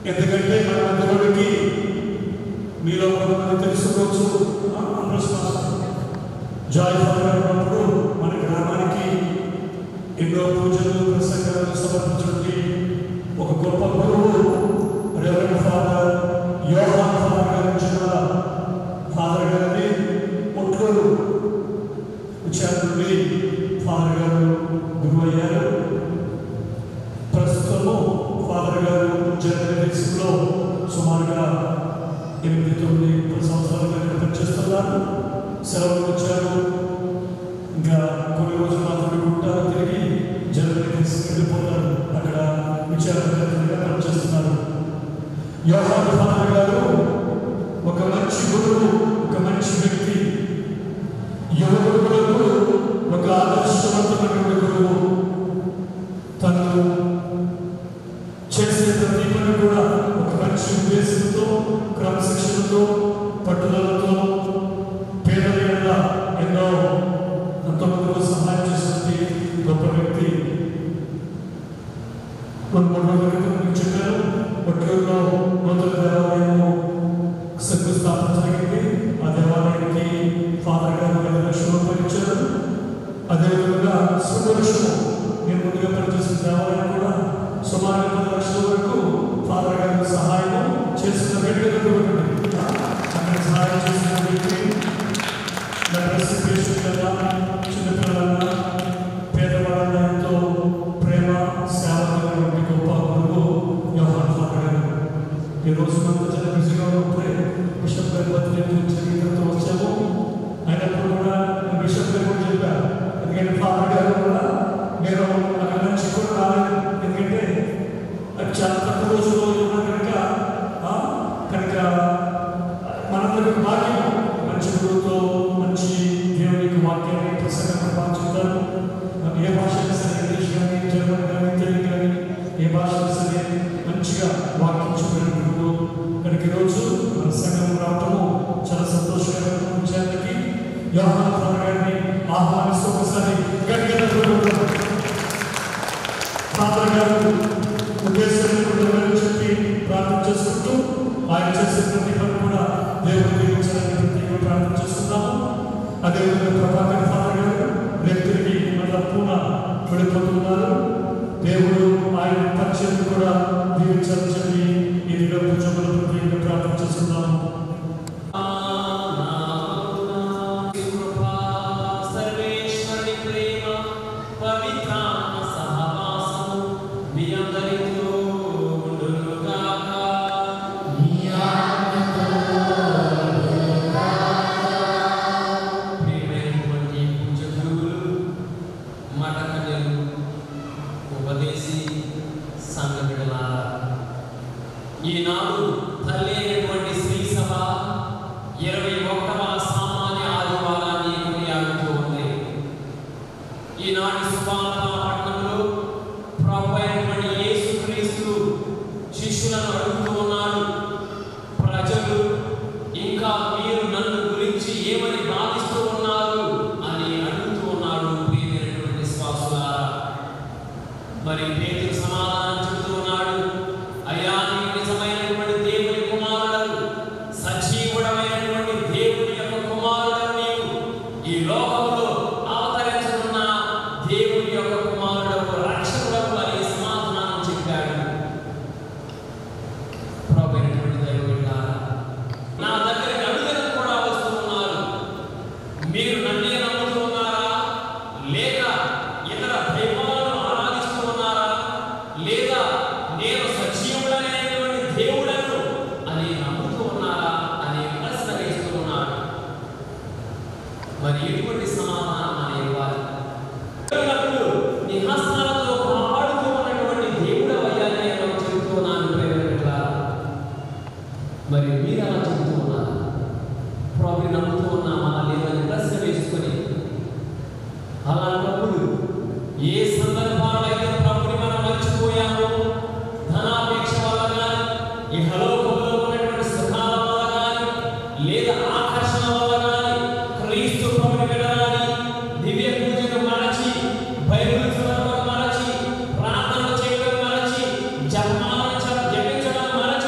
ఎందుకంటే మన మధ్యలోకి మీలో కొంతమంది తెలుసుకోవచ్చు జాయ్ ఫాదర్ ఉన్నప్పుడు మన గ్రామానికి ఎన్నో పూజలు ప్రసంగాలు సమర్పించడానికి ఒక గొప్ప గురువు రెవరెండ్ ఫాదర్ యోహాన్ ఫాదర్ గారి జిల్లా ఫాదర్ గారిని ఒట్లూరు విచారణ నుండి ఫాదర్ గారు గురువు అయ్యారు ప్రస్తుతము ఫాదర్ గారు జర్నలిస్ట్లో సుమారుగా ఎనిమిది తొమ్మిది పది సంవత్సరాలుగా ఇక్కడ పనిచేస్తున్నారు సెలవులు వచ్చారు ఇంకా కొన్ని రోజులు మాత్రమే ఉంటారు తిరిగి జర్నలిస్ట్ వెళ్ళిపోతారు అక్కడ విచారణగా పనిచేస్తున్నారు యోహాను ఫాదర్ గారు ఒక మంచి గురువు ఒక మంచి వ్యక్తి యువకులకు ఒక ఆదర్శవంతమైన గురువు తను చేసే ప్రతి పని కూడా ఒక మంచి ఉద్దేశంతో క్రమశిక్షణతో పట్టుదలతో పేదల యొక్క ఎన్నో అంతమందిలో సహాయం చేసినటువంటి గొప్ప వ్యక్తి కొన్ని మూడు రోజుల క్రితం మీకు చెప్పారు ఒట్టూరులో నూతన దేవాలయము శంకుస్థాపన జరిగింది ఆ దేవాలయానికి ఫాదర్ గారు ఐదు లక్షల రూపాయలు ఇచ్చారు అదేవిధంగా సుదర్శనం నేను ముందుగా పనిచేసిన దేవాలయం కూడా సుమారు పది లక్షల వరకు ఫాదర్ గారి సహాయం చేసిన వ్యక్తి అక్కడ సహాయం చేసిన వ్యక్తి నా డ్రెస్ పేషెంట్ కదా చిన్నపిల్లలన్నా పేదవాళ్ళన్నా ఎంతో ప్రేమ సేవటువంటి గొప్ప గురువు యోహాన్ ఫాదర్ గారు ఈ రోజు మనం చాలా బిజీగా ఉన్నప్పుడే బిషప్ గారి బర్త్డే జరిగినంత వచ్చాము అయినప్పుడు కూడా నేను బిషప్ గారు కూడా చెప్పాను ఎందుకంటే ఫాదర్ గారు కూడా నేను అక్కడ నుంచి కూడా రాలేదు ఎందుకంటే అది చాలా తక్కువ రోజుల్లో ఉన్నా కనుక ఆ, కనుక మనందరికి భాగ్యం మంచి గురువుతో మంచి దేవునికి వాక్యాన్ని ప్రసంగం బాగా చెప్తారు ఏ భాష అయినా సరే ఇంగ్లీష్ కానీ జర్మన్ కానీ తెలుగు కానీ ఏ భాష అయినా సరే మంచిగా వాక్యం చెప్పిన గురువు కనుక ఈరోజు మన సంఘం రావటము చాలా సంతోషకరమైన విషయానికి యోహాన ఫాదర్ గారిని ఆహ్వానిస్తూ ఒకసారి గట్టిగా కోరుకుంటున్నాం. ఫాదర్ గారు ఉద్దేశాన్ని చెప్పి ప్రార్థన చేసుకుంటూ ఆయన చేసే ప్రతి పని కూడా దేవుడు దీవించాలని ప్రత్యేకంగా ప్రార్థన చేస్తున్నాము అదేవిధంగా ప్రభాకర్ ఫాదర్ గారు రేపు తిరిగి మళ్ళా పూన వెళ్ళిపోతున్నారు దేవుడు ఆయన పరిచయం కూడా దీవించాలని చెప్పి ఈ దిగ పూజలు ప్రత్యేకంగా ప్రార్థన చేస్తున్నాము సర్వేశ్వరి ప్రేమ పవిత్రాత్మ సహవాసము మీ అందరితో ఉండునుగాక. ప్రియమైనటువంటి పూజ్య గురువులు, మఠ కన్యలు, ఉపదేశి సంఘ బిడ్డలారా, ఈనాడు తల్లి అయినటువంటి శ్రీ సభ ఇరవై ఒకటవ సామాన్య ఆదివారాన్ని కొనియాడుతూ ఉంది ఈనాటి సువార్త పట్టణంలో ప్రభు అయినటువంటి యేసుక్రీస్తు శిష్యులను అడుగుతూ ఉన్నాడు ప్రజలు ఇంకా మీరు నన్ను గురించి ఏమని భావిస్తూ ఉన్నారు అని అడుగుతూ ఉన్నాడు ప్రియమైనటువంటి విశ్వాసులారా మరి పేతురు సమాధానం చెబుతూ ఉన్నాడు అయ్యా నీవు నిజమైనటువంటి దేవుని కుమారుడు సజీవుడమైనటువంటి దేవుని యొక్క కుమారుడు నీవు ఈ లోకంలో అవతరించనున్న దేవుని యొక్క కుమారుడు రక్షకుడు అని సమాధానం చెప్పాడు ప్రభు అయినటువంటి దైవజనులారా, నా దగ్గరికి అడుగులకు కూడా వస్తూ ఉన్నారు మీరు నన్నే నమ్ముతూ ఉన్నారా లేక ఇతర దైవాలను ఆరాధిస్తూ ఉన్నారా లేదా నేను సజీవుడైనటువంటి దేవుడను అని నమ్ముతూ ఉన్నారా అని ప్రశ్న వేస్తూ ఉన్నాడు మరి ఎటువంటి సమాధానం అని ఇవ్వాలి దేవుడప్పుడు నీ హస్తాలతో కాపాడుతూ ఉన్నటువంటి దేవుడు అయ్యాలని నేను చెబుతూ ఉన్నాను ప్రేమికులారా. మరి మీరు అలా చెబుతూ ఉన్నారు ప్రభు నమ్ముతూ ఉన్నామా లేదని ప్రశ్న వేసుకొని అలాంటప్పుడు ఏ సందర్భాల్లో అయితే ప్రభుని మనం మర్చిపోయామో ధనాపేక్ష వల్ల కానీ ఇహలోకంలో ఉన్నటువంటి సుఖాల వల్ల కానీ లేదా ఆకర్షణ వల్ల కానీ క్రీస్తు ప్రభుని వినరాని దివ్య పూజను మరచి బైబిల్ చదవడం మరచి ప్రార్థన చేయడం మరచి జపమాల జపించడం మరచి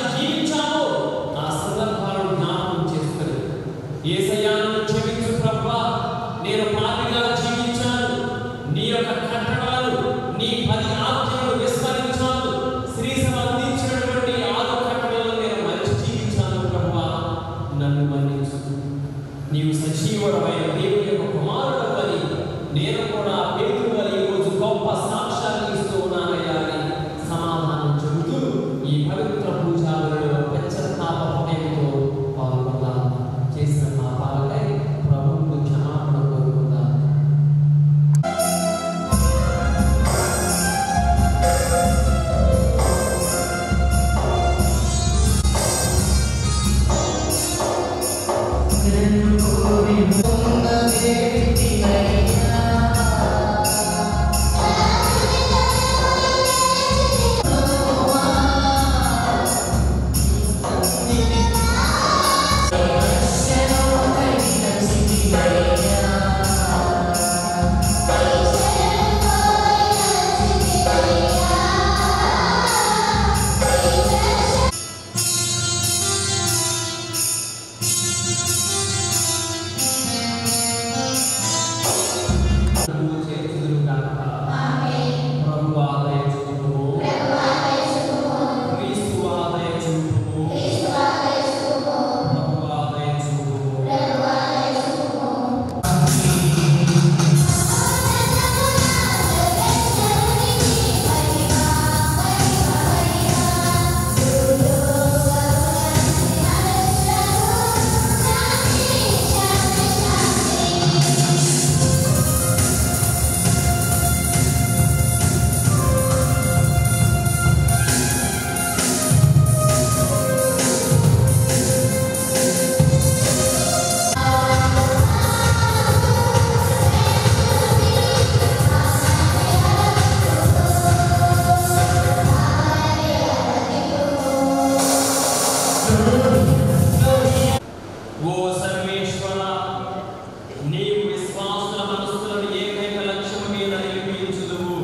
ఓ సర్వేశ్వర నీవు విశ్వాసుల మనస్సులను ఏకైక లక్ష్యం మీద నిలిపించుదువు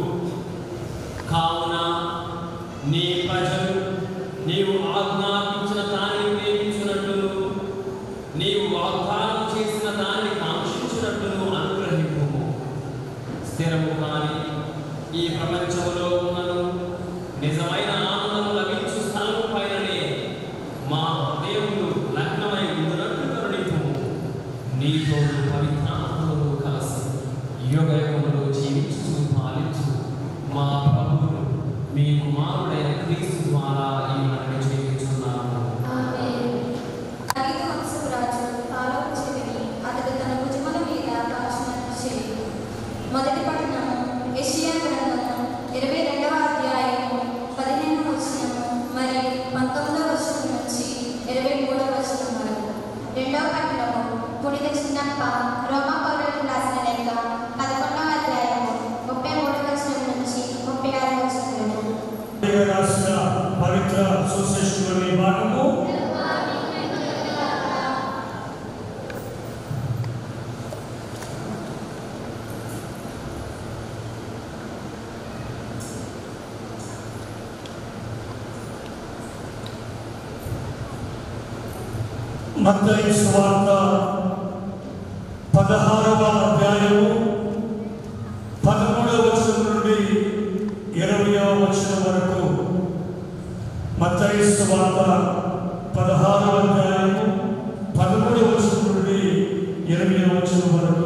కావున నీ ప్రజలు నీవు ఆజ్ఞాపించిన దానిని ప్రేమించినట్లును నీవు వాగ్దానం చేసిన దానిని కాంక్షించినట్లును అనుగ్రహింపు స్థిరము కాని ఈ ప్రపంచంలో ఉన్నను నిజమైన ఆనందం లభించు స్థలం పైననే మా హృదయములు లగ్నమై ఉండునట్లు కరుణింపు నీతో పవిత్రాత్మలో కలిసి యుగ యుగములో జీవించు పాలించు మా ప్రభువును మీ కుమారుడైన క్రీస్తు ద్వారా ఈ మనవి చేయించున్నాము ఐదు వంశపు రాజు ఆలోచించని అతడు తన భుజముల మీద కాల్చినట్టు చేయి మొదటి పట్టణము యెషయా గ్రంథము ఇరవై రెండవ అధ్యాయము పదిహేను వచనము మరి పంతొమ్మిదవ వచనం నుంచి ఇరవై మూడవ వచనం వరకు రెండవ పట్టణము పుడిత చిన్నప్ప రోమా పౌరులకు రాసిన లేఖ పదకొండవ అధ్యాయము ముప్పై మూడవ వచనం నుంచి ముప్పై ఆరవ వచనం వరకు దేవుడు రాసిన పవిత్ర సుశేషులోని భాగము మత్తయి సువార్త పదహారవ అధ్యాయము పదమూడవ వచనం నుండి ఇరవయవ వచనం వరకు మత్తయి సువార్త పదహారవ అధ్యాయము పదమూడవ వచనం నుండి ఇరవయవ వచనం వరకు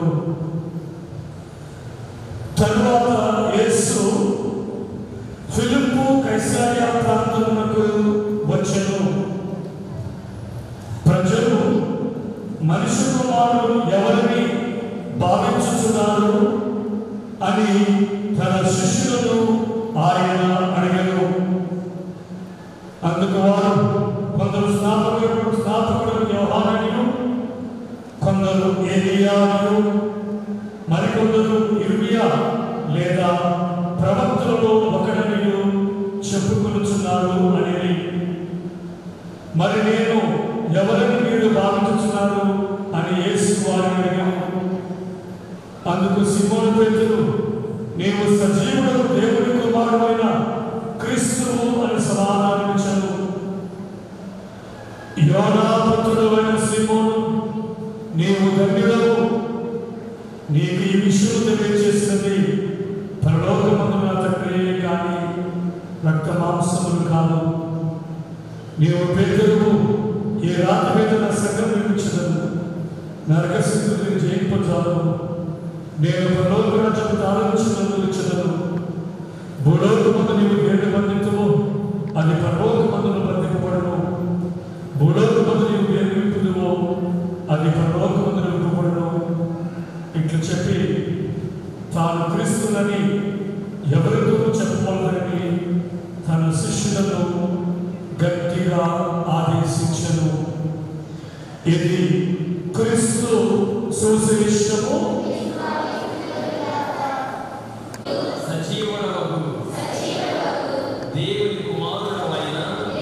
తరువాత యేసు ఫిలిప్పు కైసారియా ప్రాంతమునకు వచ్చెను ప్రజలు మనిషి కుమారుడు ఎవరిని భావించుతున్నారు అని తన శిష్యులను ఆయన అడిగారు అందుకు వారు కొందరు స్నాపకుడు స్నాపకుడు వ్యవహారనియు కొందరు ఏలియాను మరికొందరు ఇర్మియా లేదా ప్రవక్తలలో ఒకడనియు చెప్పుకొనుచున్నారు అని మరి నేను ఎవరిని మీరు భావించుతున్నారు అని యేసు వారిని అడిగాను అందుకు సిమోను పేతురు నీవు సజీవుడు దేవుని కుమారుడైన క్రీస్తువు అని సమాధానమిచ్చాను యోనాపుత్రుడైన సిమోను నీవు ధన్యుడవు నీకు ఈ విషయం తెలియజేసినది పరలోకమందున తండ్రి కానీ రక్త మాంసములు కాదు నీవు పేదలకు ఈ రాత్రి మీద నా సంఘం నిర్మించదను నరక స్థితిని జయింపజాలను నేను పరలోకరాజ్యం ఆలోచించదను ఇచ్చదను భూలోకమందు నీవు వేడు బంధితువు అది పరలోకమందును బంధింపబడను భూలోకమందు నీవు వేరు విప్పుదువో అది పరలోకమందును విప్పబడను ఇట్లా చెప్పి తాను క్రీస్తులని ఎవరితో చెప్పవలదని తన శిష్యులను గట్టిగా ఆదేశించను ఇది క్రీస్తు సుశిష్టము సజీవుడవగు దేవుని కుమారుడవైన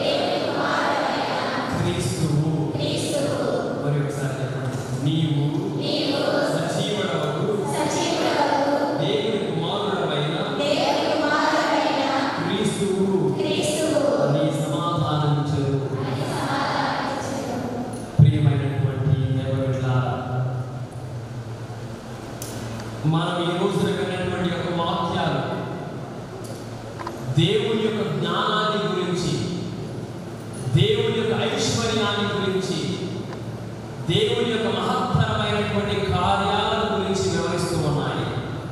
క్రీస్తువు మరి ఒకసారి చెప్పండి నీవు సజీవుడవగు దేవుని కుమారుడవైన క్రీస్తువు నీ సమాధానం చేరు ప్రియమైనటువంటి దేవుడిలా మనం ఈ రోజున విన్నటువంటి యొక్క వాక్యాలు దేవుని యొక్క జ్ఞానాన్ని గురించి దేవుని యొక్క ఐశ్వర్యాన్ని గురించి దేవుని యొక్క మహత్తరమైనటువంటి కార్యాలను గురించి వివరిస్తూ ఉన్నాయి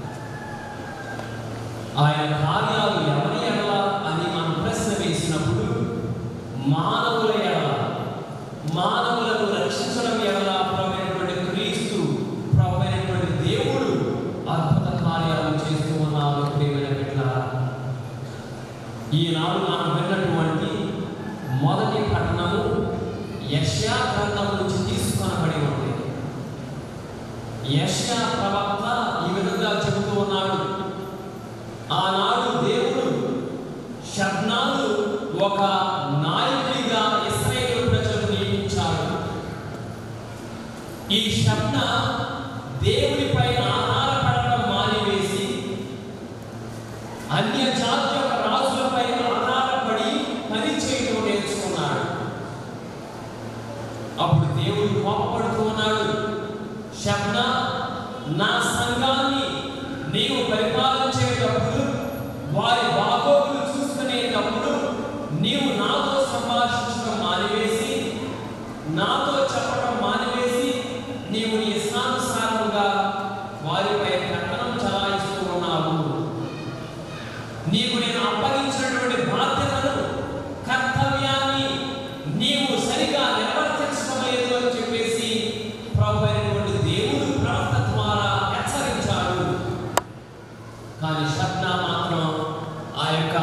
ఆయన కార్యాలు ఎవరి ఎడల అని మనం ప్రశ్న వేసినప్పుడు మానవుల ఎడల మానవులను రక్షించడం ఎడల ప్రభువైనటువంటి క్రీస్తు ప్రభువైనటువంటి దేవుడు అద్భుత కార్యాలు చేస్తూ ఉన్నారు ప్రియమైన బిడ్డలారా. ఈనాడు మనం విన్నటువంటి మొదటి పట్టణము యష్యా గ్రంథం నుంచి తీసుకొనబడి ఉంది యష్యా ప్రవక్త ఈ విధంగా చెబుతూ ఉన్నాడు ఆనాడు దేవుడు షబ్నాను ఒక నాయకుడిగా ఇస్రాయేల్ ప్రజలు నియమించాడు ఈ షబ్న దేవునిపై ఆధారపడటం మానివేసి అన్య జాతి యొక్క రాజులపై ఆధారపడి పని చేయడం నేర్చుకున్నాడు అప్పుడు దేవుడు కోపపడుతూ ఉన్నాడు శబ్న నా సంఘాన్ని నీవు పరిపాలించేటప్పుడు వారి బాగోగులు చూసుకునేటప్పుడు నీవు నాతో సంభాషించడం మానివేసి నాతో చెప్పడం మానివేసి నీవు నీ ఇష్టానుసారముగా వారిపై కట్టడం చలాయిస్తూ ఉన్నావు నీకు నేను అప్పగించినటువంటి బాధ్యతను కర్తవ్యాన్ని నీవు సరిగా నిర్వర్తించడం లేదు అని చెప్పేసి ప్రభు అయినటువంటి దేవుడు ప్రవక్త ద్వారా హెచ్చరించాడు కానీ శబ్ద మాత్రం ఆ యొక్క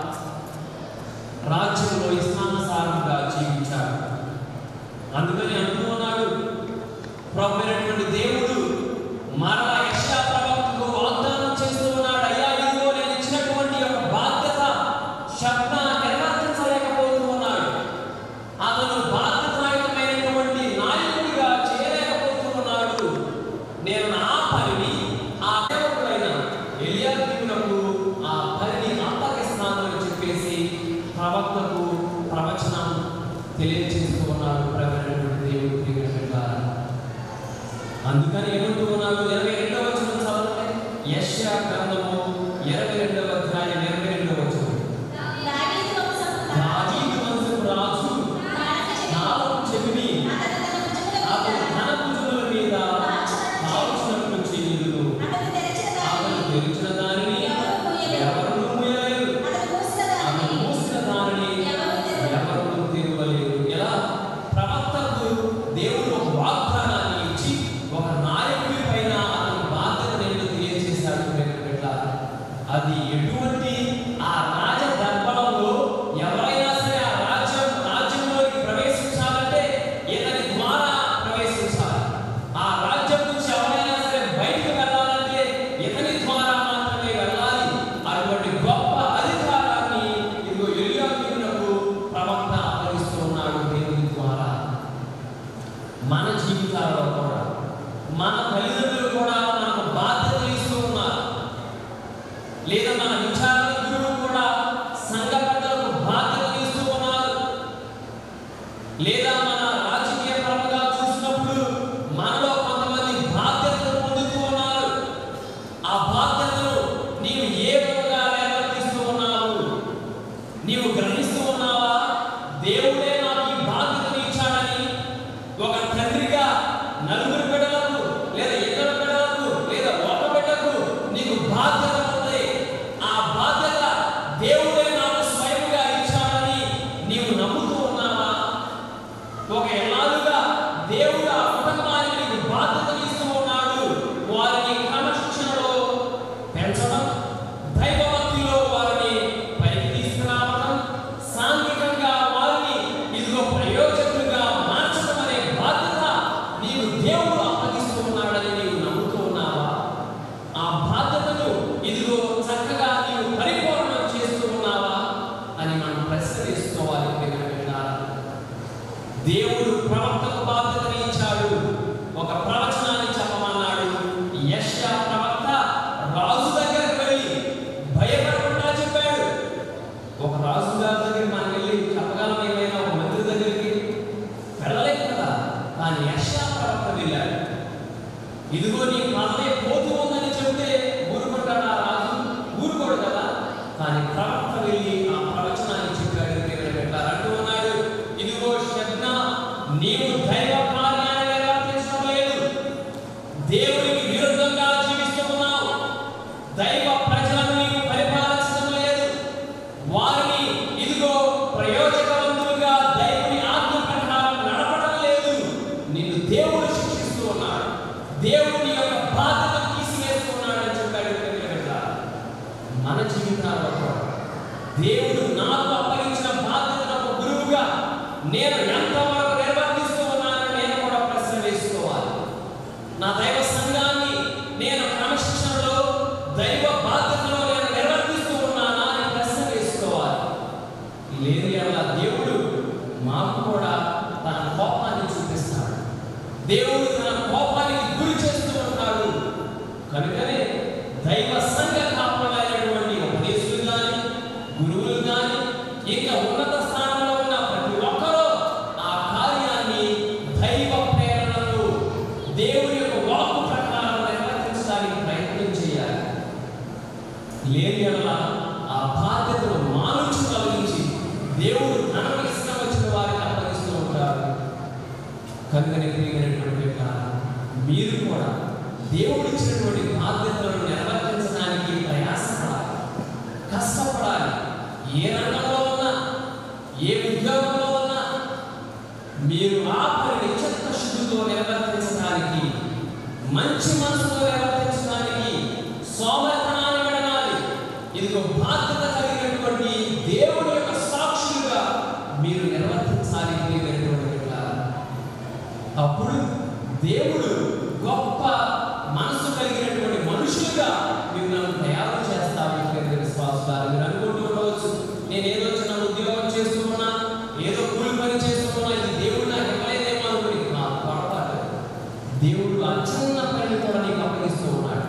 రాజ్యంలో ఇష్టానుసారంగా జీవించాడు అందుకని అంటూ ఉన్నాడు ప్రభు అయినటువంటి దేవుడు మరలా యెషయా ప్రవక్తకు వాగ్దానం చేస్తూ ఉన్నాడు అయ్యా ఇదిగో నేను ఇచ్చినటువంటి యొక్క బాధ్యత శబ్ద నిర్వర్తించలేకపోతూ ఉన్నాడు అతను బాధ్యతాయుతమైనటువంటి నాయకుడిగా చేయలేకపోతూ ఉన్నాడు నేను నా పనిని ఆ సేవకుడైన ఎలియాకీమునకు ఆ పనిని అప్పగిస్తానని చెప్పేసి ప్రవక్తకు ప్రవచనం తెలియజేస్తూ ఉన్నాడు ప్రవీణటువంటి దేవుడు ప్రియమైన బిడ్డలారా. అందుకని ఏమంటూ ఉన్నాడు ఇరవై రెండవ వచనం చదవండి యెషయా గ్రంథము ఇరవై రెండవ అధ్యాయం ఇరవై రెండవ వచనం దావీదు వంశపు రాజు నాలుగు చెవిని అతను తన భుజముల మీద కావలసినట్లు చేయుదును అతను తెరిచిన దానిని ఎవరు మూయలేరు అతను మూసిన దానిని ఎవరు తెరవలేరు ఎలా ప్రవక్తకు దేవుడు ఒక వాగ్దానాన్ని ఇచ్చి ఒక నాయకుడి పైన అతను బాధ్యత నేను తెలియజేశాడు ప్రియమైన బిడ్డలారా. అది ఎటువంటి ఆ రాజ దర్బారంలో ఎవరైనా సరే ఆ రాజ్యం రాజ్యంలోకి ప్రవేశించాలంటే ఇతని ద్వారా ప్రవేశించాలి ఆ రాజ్యం నుంచి ఎవరైనా సరే బయటకు వెళ్ళాలంటే ఇతని ద్వారా మాత్రమే వెళ్ళాలి అటువంటి గొప్ప అధికారాన్ని ఇదిగో ఎలియాకీమునకు ప్రవక్త అప్పగిస్తూ ఉన్నాడు దేవుని ద్వారా మన జీవితాల్లో కూడా మన తల్లిదండ్రులు కూడా మనకు బాధ్యతలు ఇస్తూ ఉన్నారు లేదా మన విచారణ గురువు కూడా సంఘ పెద్దలకు బాధ్యతలు ఇస్తూ ఉన్నారు లేదా మన రాజకీయ పరంగా చూసినప్పుడు మనలో కొంతమంది బాధ్యతలు పొందుతూ ఉన్నారు ఆ బాధ్యతలు నీవు ఏ విధంగా నిర్వర్తిస్తూ ఉన్నావు నీవు గ్రహిస్తూ ఉన్నావా దేవుడే నాకు ఈ బాధ్యతను ఇచ్చాడని ఒక తండ్రిగా నలుగురు బిడ్డలకు లేదా ఇద్దరు బిడ్డలకు లేదా ఒక బిడ్డకు నీకు బాధ్యత ఉంది ఆ బాధ్యత దేవుడే నాకు స్వయంగా ఇచ్చాడని నీవు నమ్ముతూ ఉన్నావా ఒక ఎలాలుగా దేవుడు ఆ కుటుంబానికి నీకు బాధ్యతలు ఇస్తూ ఉన్నాడు వారిని క్రమశిక్షణలో పెంచడం దైవభక్తిలో వారిని పైకి తీసుకురావడం సాంఘికంగా వారిని ఇదిగో ప్రయోజకులుగా మార్చడం అనే బాధ్యత నీకు దేవుడు అప్పగిస్తూ ఉన్నాడు దేవుడు ప్రవక్తకు బాధ్యతని ఇచ్చాడు ఒక ప్రవచనాన్ని చెప్పమన్నాడు యెషయా ప్రవక్త రాజు దగ్గరికి వెళ్ళి భయపడకుండా చెప్పాడు ఒక రాజు గారి దగ్గర మనం వెళ్ళి చెప్పగలం ఏమైనా ఒక మంత్రి దగ్గరికి వెళ్ళలేము కదా కానీ యెషయా ప్రవక్త వెళ్ళాడు ఇదిగో నీ పదవి పోతూ ఉందని చెబితే ఊరుకుంటాడు ఆ రాజు ఊరుకోడు కదా కానీ ప్రవక్త వెళ్ళి ఆ ప్రవచనాన్ని చెప్పాడు దేవుడు పెట్టారు అంటూ ఉన్నాడు ఇదిగో శబ్న నీవు దైవ కార్యాన్ని నిర్వర్తించడం లేదు దేవునికి విరుద్ధంగా జీవిస్తూ ఉన్నావు దైవ ప్రజలను నీవు పరిపాలించడం లేదు వారిని ఇదిగో ప్రయోజకవంతులుగా దైవుని ఆజ్ఞ ప్రకారం నడపడం లేదు నిన్ను దేవుడు శిక్షిస్తూ ఉన్నాడు దేవుని యొక్క బాధ్యత తీసివేస్తున్నాడు అని చెప్పాడు ప్రియమైన బిడ్డలారా. మన జీవితాల్లో కూడా దేవుడు నాకు అప్పగించిన బాధ్యతను ఒక గురువుగా నేను ఎంతవరకు నిర్వర్తిస్తూ ఉన్నానని నేను కూడా ప్రశ్న వేసుకోవాలి నా దైవ సంఘాన్ని నేను క్రమశిక్షణలో దైవ బాధ్యతలో నేను నిర్వర్తిస్తూ ఉన్నానా అని ప్రశ్న వేసుకోవాలి లేదు అలా దేవుడు మాకు కూడా తన కోపాన్ని చూపిస్తాడు దేవుడు తన కోపానికి గురి చేస్తూ ఉంటాడు కనుకనే దైవ సంఘ కాపులైనటువంటి ఉపదేశులు కానీ గురువులు కానీ ఇంకా ఉన్నత స్థానంలో ఉన్న ప్రతి ఒక్కరూ ఆ కార్యాన్ని దైవ ప్రేరణలో దేవుని యొక్క వాక్కు ప్రకారం నిర్వర్తించడానికి ప్రయత్నం చేయాలి లేని యెడల ఆ బాధ్యతను మానుచు కలిగించి దేవుడు తనకు ఇష్టం వచ్చిన వారికి అప్పగిస్తూ ఉంటారు కనుకనే ప్రియమైనటువంటి బిడ్డలారా, మీరు కూడా దేవుడు ఇచ్చినటువంటి బాధ్యతలను నిర్వర్తించడానికి ప్రయాసపడాలి కష్టపడాలి ఏ రంగంలో ఉన్నా ఏ ఉద్యోగంలో ఉన్నా మీరు ఆ పనిని చిత్తశుద్ధితో నిర్వర్తించడానికి మంచి మనసుతో నిర్వర్తించడానికి సోమరతనాన్ని విడనాలి ఇదిగో బాధ్యత కలిగినటువంటి దేవుడి యొక్క సాక్షులుగా మీరు నిర్వర్తించాలి ప్రియమైనటువంటి బిడ్డలారా. అప్పుడు దేవుడు గొప్ప మనసు కలిగినటువంటి మనుషులుగా మిమ్మల్ని తయారు చేస్తాడు ప్రియమైన విశ్వాసాలు మీరు అనుకుంటూ ఉండవచ్చు నేను ఏదో చిన్న ఉద్యోగం చేస్తూ ఉన్నా ఏదో కూలి పని చేస్తూ ఉన్నా ఇది దేవుడు నాకు ఇవ్వలేదేమో అనుకుని నా పొరపాటు దేవుడు ఆ చిన్న పని కూడా నీకు అప్పగిస్తూ ఉన్నాడు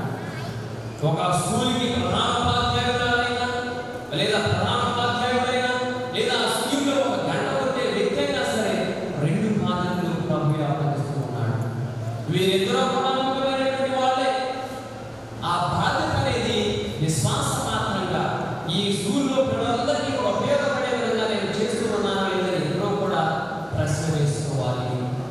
ఒక స్కూల్కి ప్రధానోపాధ్యాయుడైనా లేదా ప్రధానోపాధ్యాయుడైనా లేదా ఆ స్కూల్లో ఒక గంట కొట్టే వ్యక్తి అయినా సరే రెండు బాధ్యతలు ప్రభు అప్పగిస్తూ ఉన్నాడు వీరిద్దరూ కూడా ముఖ్యమైనటువంటి వాళ్ళే ఆ బాధ్యత అనేది విశ్వాసమాత్రంగా ఈ స్కూల్లో పిల్లలందరికీ కూడా ఉపయోగపడే విధంగా నేను చేస్తూ ఉన్నానా లేదని ఇద్దరూ కూడా ప్రశ్న వేసుకోవాలి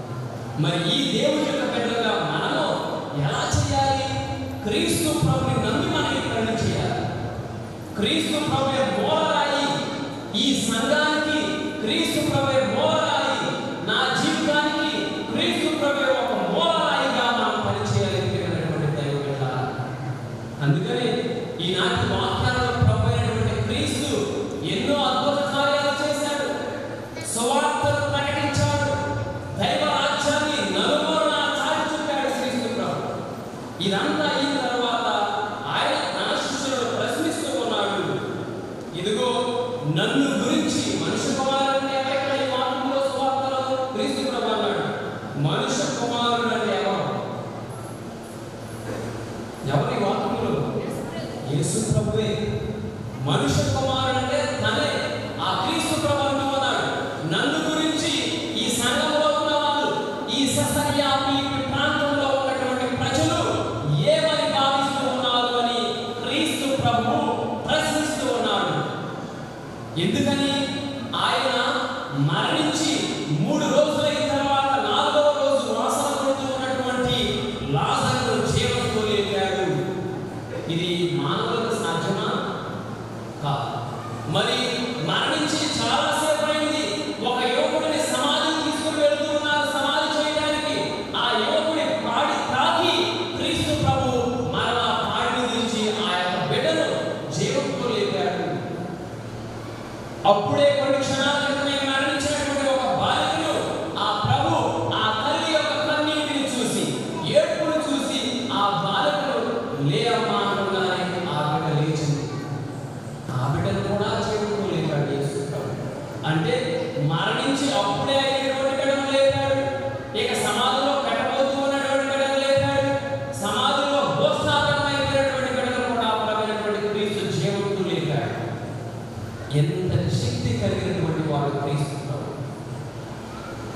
మరి ఈ దేవుని యొక్క బిడ్డలుగా మనము ఎలా చేయాలి క్రీస్తు ప్రభుని నమ్మి మనం ఈ పని చేయాలి క్రీస్తు ప్రభు మూలరాయి ఈ సంఘానికి క్రీస్తు ప్రభు మూలరాయి నా జీవితానికి క్రీస్తు ప్రభు ఒక మూలరాయిగా మనం పనిచేయాలి ప్రియమైనటువంటి దైవ బిడ్డలారా. అందుకని ఈనాటి వాగ్దానంలో ప్రభు అయినటువంటి క్రీస్తు ఎన్నో అద్భుత కార్యాలు చేశాడు సువార్తను ప్రకటించాడు దైవ రాజ్యాన్ని నలుగురున చాటి చూపాడు క్రీస్తు ప్రభు ఇదంతా అయిన తర్వాత ఆయన తన శిష్యులను ప్రశ్నిస్తూ ఉన్నాడు ఇదిగో నన్ను గురించి మనుష్య కుమారుని ఎక్కడ ఈ వాక్యంలో సువార్తలో క్రీస్తు ప్రభు అన్నాడు మనుష్య కుమారుడు అంటే ఎవరు ఎవరి వాక్యంలో యేసు ప్రభువే మనుష్య కుమారుడు అంటే తనే ఆ క్రీస్తు ప్రభు అంటూ ఉన్నాడు నన్ను గురించి ఈ సంఘంలో ఉన్న వాళ్ళు ఈ ససర్యా ఈ ప్రాంతంలో ఉన్నటువంటి ప్రజలు ఏమని భావిస్తూ ఉన్నారు అని క్రీస్తు ప్రభు ప్రశ్నిస్తూ ఉన్నాడు ఎందుకని ఆయన మరణించి మూడు రోజులైన తర్వాత నాలుగవ రోజు వాసన కొడుతూ ఉన్నటువంటి లాజరును జీవంతో లేపాడు ఇది మానవులకు సాధ్యమా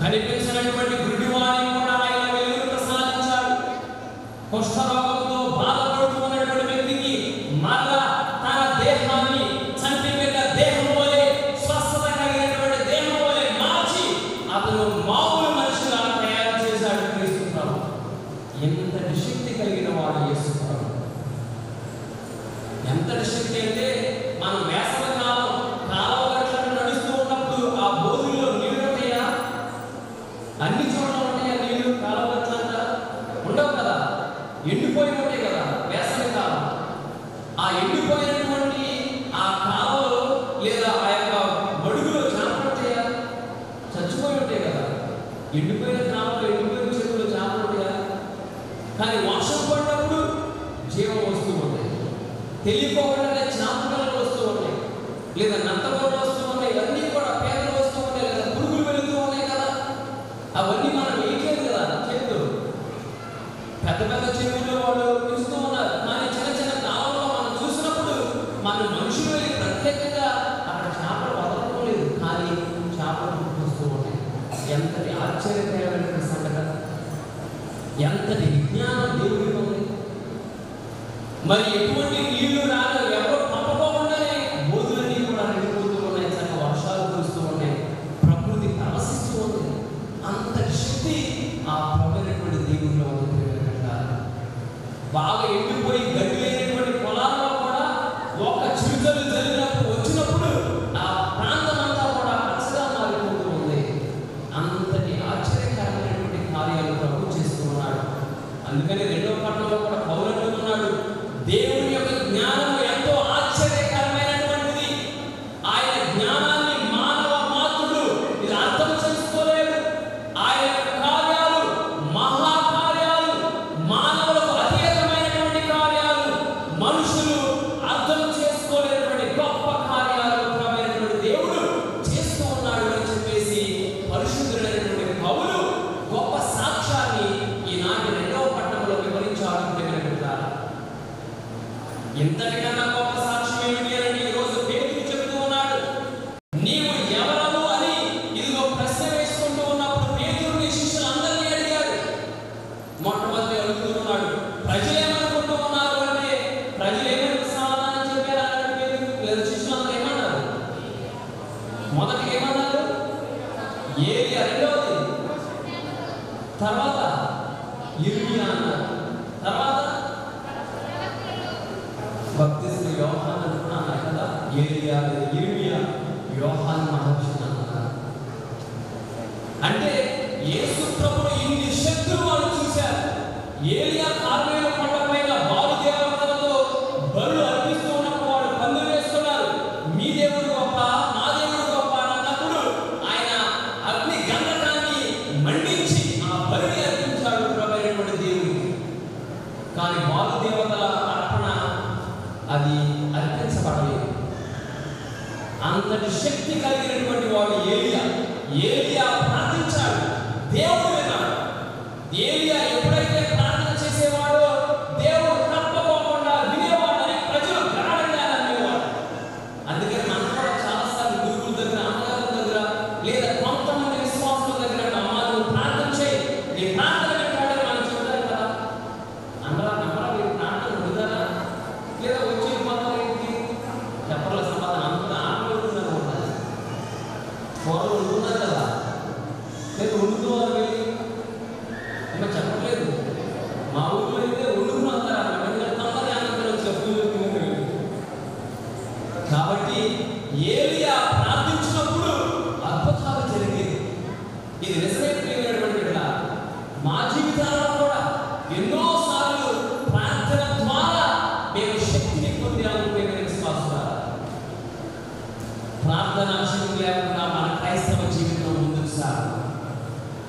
కనిపించినటువంటి గుడ్డివాడిని కూడా ఆయన వెలుగును ప్రసాదించాడు కుష్ఠరోగంతో బాధపడుతూ ఉన్నటువంటి వ్యక్తికి మరలా తన దేహాన్ని చంపివేత దేహం వలె స్వస్థత కలిగినటువంటి దేహం వలె మార్చి అతను మామూలు మనిషిగా తయారు చేశాడు క్రీస్తు ప్రభు ఎంతటి శక్తి కలిగిన వాడు యేసు ప్రభు ఎంతటి శక్తి అంటే మనం వేసవి కాలం కాలువ గట్లను నడుస్తూ ఉన్నప్పుడు ఆ బోధుల్లో నీళ్ళు ఉంటాయా అన్ని చోట్ల ఉంటాయా నీళ్లు కాలువ గట్లంతా ఉండవు కదా ఎండిపోయి ఉంటాయి కదా వేసవి కాలం ఆ ఎండిపోయినటువంటి ఆ కాలువలో లేదా ఆ యొక్క మడుగులో చేపలు ఉంటాయా చచ్చిపోయి ఉంటాయి కదా ఎండిపోయిన కాలంలో ఎండిపోయిన చెరువులో చేపలు ఉంటాయా కానీ వర్షం పడినప్పుడు జీవం వస్తూ ఉంటాయి తెలియకోకుండానే జ్ఞాపకాలు వస్తూ ఉంటాయి లేదా నత్తగోళ్ళు వస్తూ ఉంటాయి ఇవన్నీ కూడా పేదలు వస్తూ ఉంటాయి లేదా పురుగులు వెళుతూ ఉన్నాయి కదా అవన్నీ మనం వేయలేదు కదా చేతులు పెద్ద పెద్ద చెరువుల్లో వాళ్ళు పిలుస్తూ ఉన్నారు కానీ చిన్న చిన్న కాలంలో మనం చూసినప్పుడు మన మనుషులు వెళ్ళి ప్రత్యేకంగా అక్కడ చేపలు వదలడం లేదు కానీ చేపలు వస్తూ ఉంటాయి ఎంతటి ఆశ్చర్యకరమైన సంఘటన ఎంతటి విజ్ఞానం దేవుడికి ఉంది మరి ఎటువంటి నీళ్లు రాక ఎవరు పంపకోకుండానే బోధులన్నీ కూడా నిండిపోతూ ఉన్నాయి చక్కగా వర్షాలు కురుస్తూ ఉన్నాయి ప్రకృతి ప్రవశిస్తూ ఉంది అంతటి శక్తి ఆ ప్రభుత్వ దేవుల్లో ఉంది ప్రియమైన బాగా ఎండిపోయి గడ్డి లేనటువంటి పొలాల్లో కూడా ఒక చిరుజలు జరిగినప్పుడు వచ్చినప్పుడు ఆ ప్రాంతం అంతా కూడా పచ్చగా మారిపోతూ ఉంది అంతటి ఆశ్చర్యకరమైనటువంటి కార్యాలు ప్రభు చేస్తూ ఉన్నాడు అందుకని రెండవ పట్టణంలో కూడా పౌలు అంటున్నాడు దేవుని యొక్క జ్ఞానం ఎంతో ఆశ్చర్యకరమైనటువంటిది ఆయన జ్ఞానాన్ని మానవ మాతృడు ఇది అర్థం చేసుకోలేడు ఆయన యొక్క కార్యాలు మహాకార్యాలు మానవులకు అతీతమైనటువంటి కార్యాలు మనుషులు అర్థం చేసుకోలేనటువంటి గొప్ప కార్యాలు ప్రభైనటువంటి దేవుడు చేస్తూ ఉన్నాడు అని చెప్పేసి పరిశుద్ధుడైనటువంటి పౌలు గొప్ప సాక్ష్యాన్ని ఈనాటి రెండవ పట్టణంలో వివరించాడు ప్రేమిటారు ఇంతటికన్నా గొప్ప సాక్ష్యం ఏమిటి అని ఈరోజు పేరు చెబుతూ ఉన్నాడు నీవు ఎవరము అని ఇదిగో ప్రశ్న వేసుకుంటూ ఉన్నప్పుడు పేతురుని శిష్యులందరినీ అడిగాడు మొట్టమొదటి అడుగుతున్నాడు ప్రజలు ఏమనుకుంటూ ఉన్నారు అంటే ప్రజలు ఏమని సమాధానం చెప్పారు అన్నాడు పేతురు లేదా శిష్యులందరూ ఏమన్నారు మొదటికి ఏమన్నారు ఏది రెండవది తర్వాత ఇర్మియా అన్నారు తర్వాత భక్తిశ్రీ యోహాన్ అనుకున్నాను కదా ఏలియా లేదా ఇర్మియా యోహాన్ మహర్షి అన్నారు అంటే యేసు ప్రభువు ఇన్ని శక్తులు వాళ్ళు చూశారు ఏలియా కార్మేలు కొండ పైన బాలు దేవతలతో బలు అర్పిస్తూ ఉన్నప్పుడు వాళ్ళు పందులు వేస్తున్నారు మీ దేవుడు గొప్ప మా దేవుడు గొప్ప అని అన్నప్పుడు ఆయన అగ్ని గంధకాన్ని మండించి ఆ బలిని అర్పించాడు ప్రభు అయినటువంటి దేవుడికి కానీ బాలు దేవతల అర్పణ అది అర్పించబడలేదు అంతటి శక్తి కలిగినటువంటి వాడు ఏలియా ఏలియా ప్రార్థించాడు దేవుడు విన్నాడు ఏలియా ఎప్పుడైతే ప్రార్థన చేసేవాడో దేవుడు తప్పకోకుండా వినేవాడని ప్రజలు గాఢంగా నమ్మేవాడు అందుకని మనం కూడా చాలాసార్లు గురువుల దగ్గర అమ్మగారి దగ్గర లేదా కొంతమంది విశ్వాసుల దగ్గర అమ్మ నువ్వు ప్రార్థన చేయి నీ ప్రార్థన వింటాడని మనం చెప్తారు కదా అందరూ నమ్మరా మీరు ప్రార్థన వింటారా లేదా వచ్చి వెళ్ళిపోతారా ఇంటికి చెప్పర్ల సమాధానం అంత ఆటలు ఉండాలి ఫోన్లో ఉంటున్నారు కదా లేదు వండుతూ వారు వెళ్ళి ఇంకా చెప్పట్లేదు మా ఊళ్ళో అయితే వండుకున్నారు తొందరగా అనంతరం చెప్పులు కాబట్టి ఏలియా ప్రార్థించినప్పుడు అద్భుతాలు జరిగేది ఇది నిజమే ప్రియమైనటువంటి బిడ్డ. మా జీవితాల్లో కూడా ఎన్నో సార్లు ప్రార్థన ద్వారా మేము శక్తిని పొందాము ప్రియమైన విశ్వాసులారా ప్రార్థన శక్తి లేకుండా మన క్రైస్తవ జీవితం ముందుకు సాగు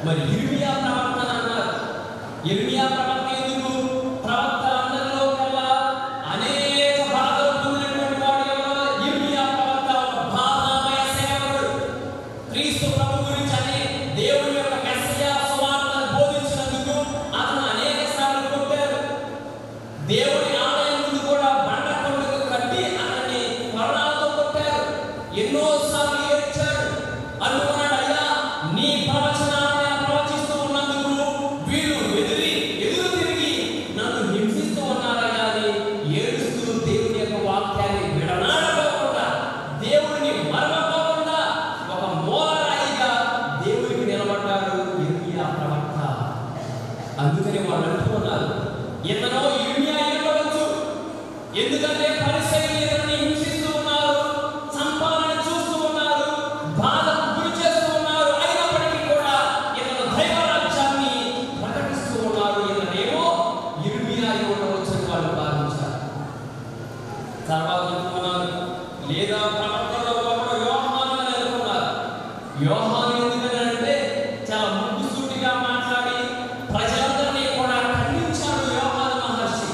మరి ఇర్మియా ప్రవక్త అన్నారు ఇర్మియా ప్రవక్త ఎందుకు ప్రవక్త అందరిలో కల్లా అనేక బాధలు పొందినటువంటి వాడు ఎవరో ఇర్మియా ప్రవక్త ఒక బాధామయ సేవకుడు క్రీస్తు ప్రభు గురించి అనే దేవుని యొక్క మెస్సయ సువార్తను బోధించినందుకు అతను అనేక సార్లు కొట్టారు దేవుని ఆలయం ముందు కూడా బండ కొండకు కట్టి అతన్ని మరణాలతో కొట్టారు ఎన్నో సార్లు ఏడ్చాడు అనుకున్నాడు అయ్యా నీ ప్రవచనాన్ని నేను ప్రవచిస్తూ ఉన్నందుకు వీళ్ళు ఎదిరి ఎదురు తిరిగి నన్ను హింసిస్తూ ఉన్నారయ్యా అని ఏడుస్తూ దేవుని యొక్క వాక్యాన్ని విడనాడకోకుండా దేవుడిని మరవకోకుండా ఒక మూలరాయిగా దేవుడికి నిలబడ్డాడు ఇర్మియా ప్రవక్త అందుకని వాళ్ళు అంటున్నారు ఇతను ఇర్మియా ఇవ్వవచ్చు ఎందుకంటే పరిసైలు ఇతన్ని హింసిస్తూ ఉన్నారు సంపాదన చూస్తూ ఉన్నారు బాధకు గురి చేస్తూ ఉన్నారు అయినప్పటికీ కూడా ఇతను దైవరాజ్యాన్ని ప్రకటిస్తూ ఉన్నారు ఇతనేమో ఇర్మియా ఇవ్వవచ్చు అని వాళ్ళు భావించారు తర్వాత అనుకున్నారు లేదా ప్రవక్తలో ఒకడు యోహాను అని అనుకున్నారు యోహాను ఎందుకనంటే చాలా ముగ్గుసూటిగా మాట్లాడి ప్రజలందరినీ కూడా ఖండించాడు యోహాను మహర్షి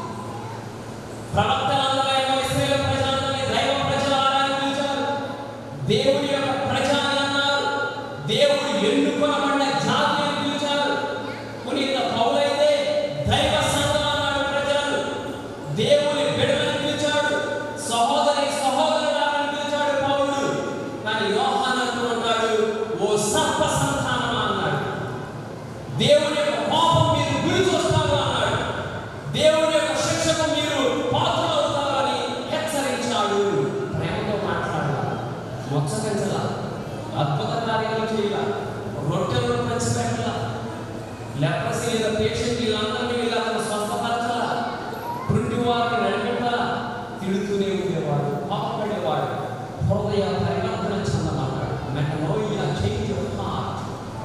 ప్రవక్తలందరూ ఇస్రాయేల్ ప్రజలందరినీ దైవ ప్రజలారా అని పిలిచారు దేవుడి యొక్క ప్రజ అని అన్నారు దేవుడు ఎన్నుకొనబడిన జాతి అని పిలిచారు పునీత పౌలైతే దైవ సంఘం అన్నాడు ప్రజలు దేవుని బిడ్డలని పిలిచాడు సహోదరి సహోదరులని పిలిచాడు పౌలుడు కానీ యోహాను అంటున్నాడు ఓ సర్ప సంతానమా అన్నాడు దేవుని యొక్క కోపం మీరు గురి చూస్తారు అన్నాడు దేవుని యొక్క శిక్షకు మీరు పాత్రలవుతారని హెచ్చరించాడు ప్రేమతో మాట్లాడాలి మొచ్చగించలా అద్భుత కార్యాలు చేయాల రొట్టెలను పంచిపెట్టాల లెప్రసీ లేదా పేషెంట్ వీళ్ళందరినీ వీళ్ళు అతను స్వస్థపరచాల పుండి వారిని నడిపెట్టాల తిడుతూనే ఉండేవాడు పాపపడేవాడు హృదయ పరివర్తన చెందమన్నాడు మెటనోయియా చేంజ్ ఆఫ్ హార్ట్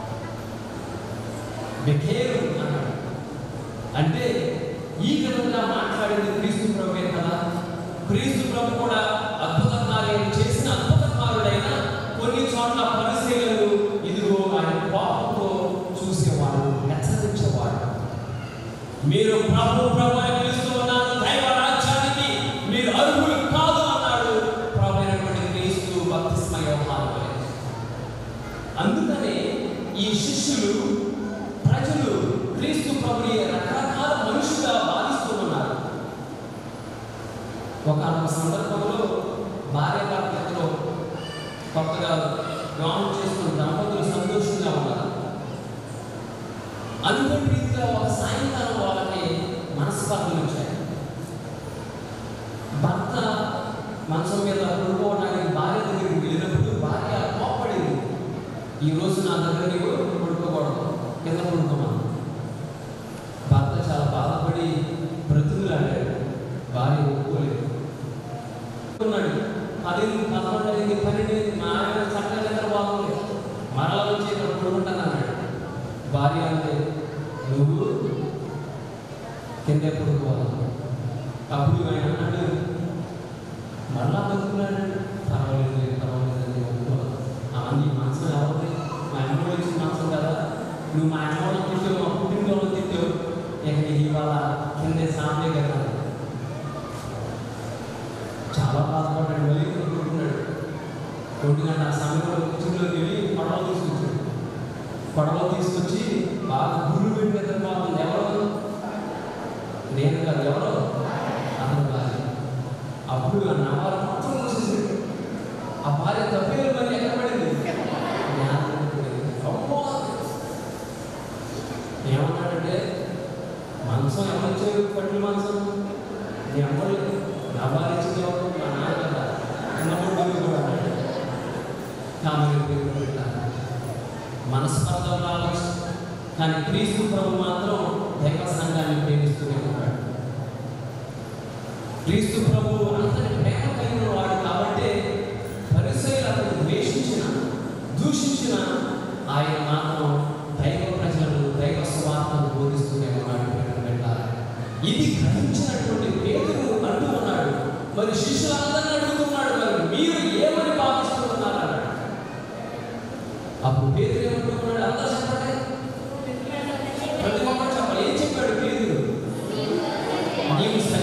బెకేరు అన్నాడు అంటే ఈ విధంగా మాట్లాడింది క్రీస్తు ప్రభువే కదా క్రీస్తు ప్రభు కూడా అద్భుత కార్యాలు చేసిన అద్భుతకారుడైన కొన్ని చోట్ల పరిశీలనలు ఇదిగో ఆయన కోపంతో చూసేవాడు హెచ్చరించేవాడు మీరు ప్రభు ప్రభు అని పిలుస్తూ ఉన్నారు దైవ రాజ్యానికి మీరు అర్హులు కాదు అన్నాడు ప్రభు అయినటువంటి క్రీస్తు బప్తిస్మ యోహాను వలె. అందుకనే ఈ శిష్యులు ప్రజలు క్రీస్తు ప్రభుని రకరకాల మనుషులుగా భావిస్తూ ఉన్నారు ఒక సందర్భంలో భార్య భర్తలతో కొత్తగా వివాహం చేసుకున్న దంపతులు సంతోషంగా ఉన్నారు అనుకోని రీతిగా ఒక సాయంకాలం వాళ్ళకి మనస్పర్ధలు వచ్చాయి భర్త మంచం మీద పడుకోవడానికి భార్య దగ్గరికి వెళ్ళినప్పుడు భార్య కోపడింది ఈ రోజు నా దగ్గర నీవు పడుకోకూడదు కింద పడుకోమా భర్త చాలా బాధపడి బ్రతుకులాడాడు భార్య ఒప్పుకోలేదు ఉన్నాడు పది పదకొండు అయింది పన్నెండు అయింది మా ఆయన చక్కగా నిద్ర బాగుంది మరలా వచ్చి ఇక్కడ పడుకుంటాను అన్నాడు భార్య అంటే నువ్వు కిందే పడుకోవాలి అప్పుడు ఆయన అన్నాడు మరలా బతుకున్నాడు పర్వాలేదు లేదు, పర్వాలేదు అని ఒప్పుకోవాలి ఆ నీ మనసు ఎవరిది మా అమ్మ వచ్చిన మనసు కదా నువ్వు మా అమ్మ వాళ్ళని తిట్టావు మా పుట్టిన వాళ్ళని తిట్టావు ఇక నీకు ఇవాళ కిందే సాంబే కదా చాలా బాధపడ్డాడు మళ్ళీ కొనుక్కుంటున్నాడు ఒంటి గంట ఆ సమయంలో కిచెన్లోకి వెళ్ళి పడవ తీసుకొచ్చాడు పడవ తీసుకొచ్చి బాగా గుళ్ళు పెట్టి నిద్రపోతుంది ఎవరు నేను కాదు ఎవరు అతను భార్య అప్పుడు ఆ నవారు మొత్తం మూసేసాడు ఆ భార్య తప్పేలు మరి ఎక్కడ పడింది జ్ఞానం పడింది. అమ్మో! ఏమన్నాడంటే మంచం ఎవరిచ్చారు పట్ల మంచం నీ అమ్మలు నా భార్య ఇచ్చింది ఎవరు మా నాన్న కదా అన్నప్పుడు గురించి కూడా అన్నాడు. కామెడీ పేరు పెట్టారు మనస్పర్ధలు రావచ్చు కానీ క్రీస్తు ప్రభు మాత్రం దైవ సంఘాన్ని ప్రేమిస్తూనే ఉన్నాడు క్రీస్తు ప్రభు అంతటి ప్రేమ కలిగిన వాడు కాబట్టి పరిసైలు అతను ద్వేషించిన దూషించిన ఆయన మాత్రం దైవ ప్రజలను దైవ స్వార్థను బోధిస్తూనే ఉన్నాడు ప్రేమ పెట్టాలి ఇది గ్రహించినటువంటి పేదలు అంటూ ఉన్నాడు మరి శిష్యులందరినీ అడుగుతున్నాడు మరి మీరు ఏమని భావిస్తూ ఉన్నారు అన్నాడు అప్పుడు పేదలు ఏమంటున్నాడు అందరూ చెప్పండి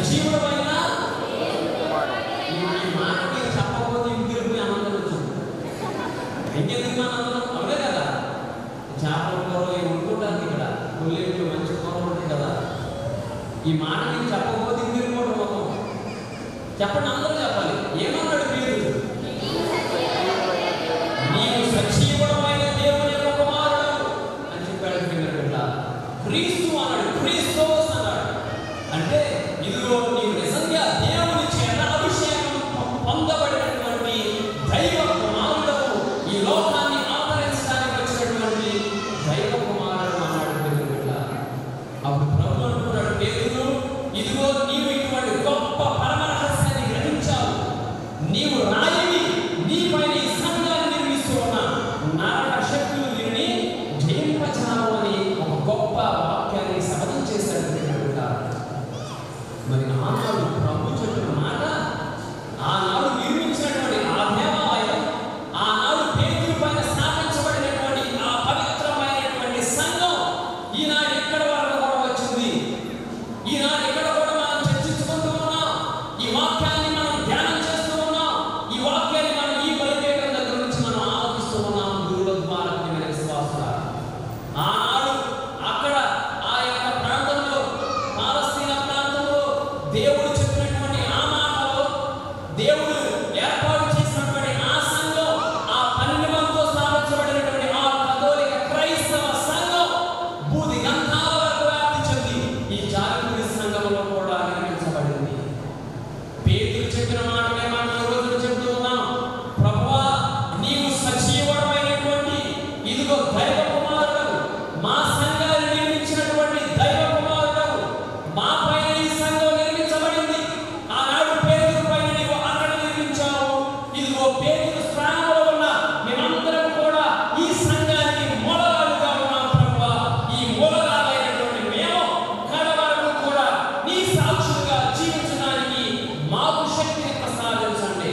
సజీవుడమైన ఈ మాట మీరు చెప్పకపోతే ఇంటికి పోయి ఆనందం వచ్చింది ఇంకెందుకు మన ఆనందం అవునే కదా చేపల కూర ఇవి వండుకుంటారు ఇక్కడ కొల్లేట్లు మంచి కూర ఉంటుంది కదా ఈ మాట మీరు చెప్పకపోతే ఇంటికి కూడా మొత్తం చెప్పండి అందరూ చెప్పాలి ఏమన్నాడు మీరు నీవు సజీవమైన దేవుని యొక్క కుమారుడు అని చెప్పాడు పిల్లల క్రీస్తు అన్నాడు క్రీస్తోస్ అన్నాడు అంటే ఇదిగో నీవు నిజంగా దేవుని చేత అభిషేకం పొ- పొందబడినటువంటి దైవ కుమారుడవు ఈ లోకాన్ని ఆదరించడానికి వచ్చినటువంటి దైవ కుమారుడు అన్నాడు పిల్లల అప్పుడు ప్రభు అనుకున్నాడు పేరును ఇదిగో నీవు ఇటువంటి గొప్ప పరమ రహస్యాన్ని గ్రహించావు నీవు రాయిని నీపైన ఈ సంఘాన్ని నిర్మిస్తూ ఉన్న నరక శక్తులు దీనిని జయింపచావు అని ఒక గొప్ప వాక్యాన్ని శపథం చేశాడు దేవుడు. మరి ఆనాడు ప్రభు చెప్పిన మాట ఆనాడు నిర్మించినటువంటి ఆ దేవాలయం ఆనాడు పేతుల పైన స్థాపించబడినటువంటి ఆ పవిత్రమైనటువంటి సంఘం ఈనాడు ఇక్కడ వరకు కూడా వచ్చింది ఈనాడు ఇక్కడ కూడా మనం చర్చించుకుంటూ ఉన్నాం ఈ వాక్యాన్ని మనం ధ్యానం చేస్తూ ఉన్నాం ఈ వాక్యాన్ని మనం ఈ బలిపీఠం దగ్గర నుంచి మనం ఆలోచిస్తూ ఉన్నాం గురువుల ద్వారా ప్రియమైన విశ్వాసులారా. ఆనాడు అక్కడ ఆ యొక్క ప్రాంతంలో పాలస్తీనా ప్రాంతంలో దేవుడు చెప్పినటువంటి ఆ మాటలో దేవుడు ఏర్పాటు చేసినటువంటి ఆ సంఘం ఆ పన్నెండు మందితో స్థాపించబడినటువంటి ఆ కథోలిక క్రైస్తవ సంఘం బూది గంధాల వరకు వ్యాప్తి చెంది ఈ జాగృతి సంఘంలో కూడా నిర్మించబడింది పేతులు చెప్పిన మాటలే మనం ఈ రోజు చెప్తూ ఉన్నాం ప్రభువా నీవు సజీవమైనటువంటి ఇదిగో దైవ కుమారుడు మా సంఘాన్ని నిర్మించినటువంటి దైవ కుమారుడు మా పైన ఈ సంఘం నిర్మించబడింది ఆనాడు పేతుల పైన నీవు అక్కడ నిర్మించావు ఇదిగో పేతుల స్థానంలో ఉన్న మేమందరం కూడా ఈ సంఘానికి మూలగాలుగా ఉన్నాం ప్రభువా ఈ మూలగాలైనటువంటి మేము కడ వరకు కూడా నీ సాక్షులుగా జీవించడానికి మాకు శక్తిని ప్రసాదించండి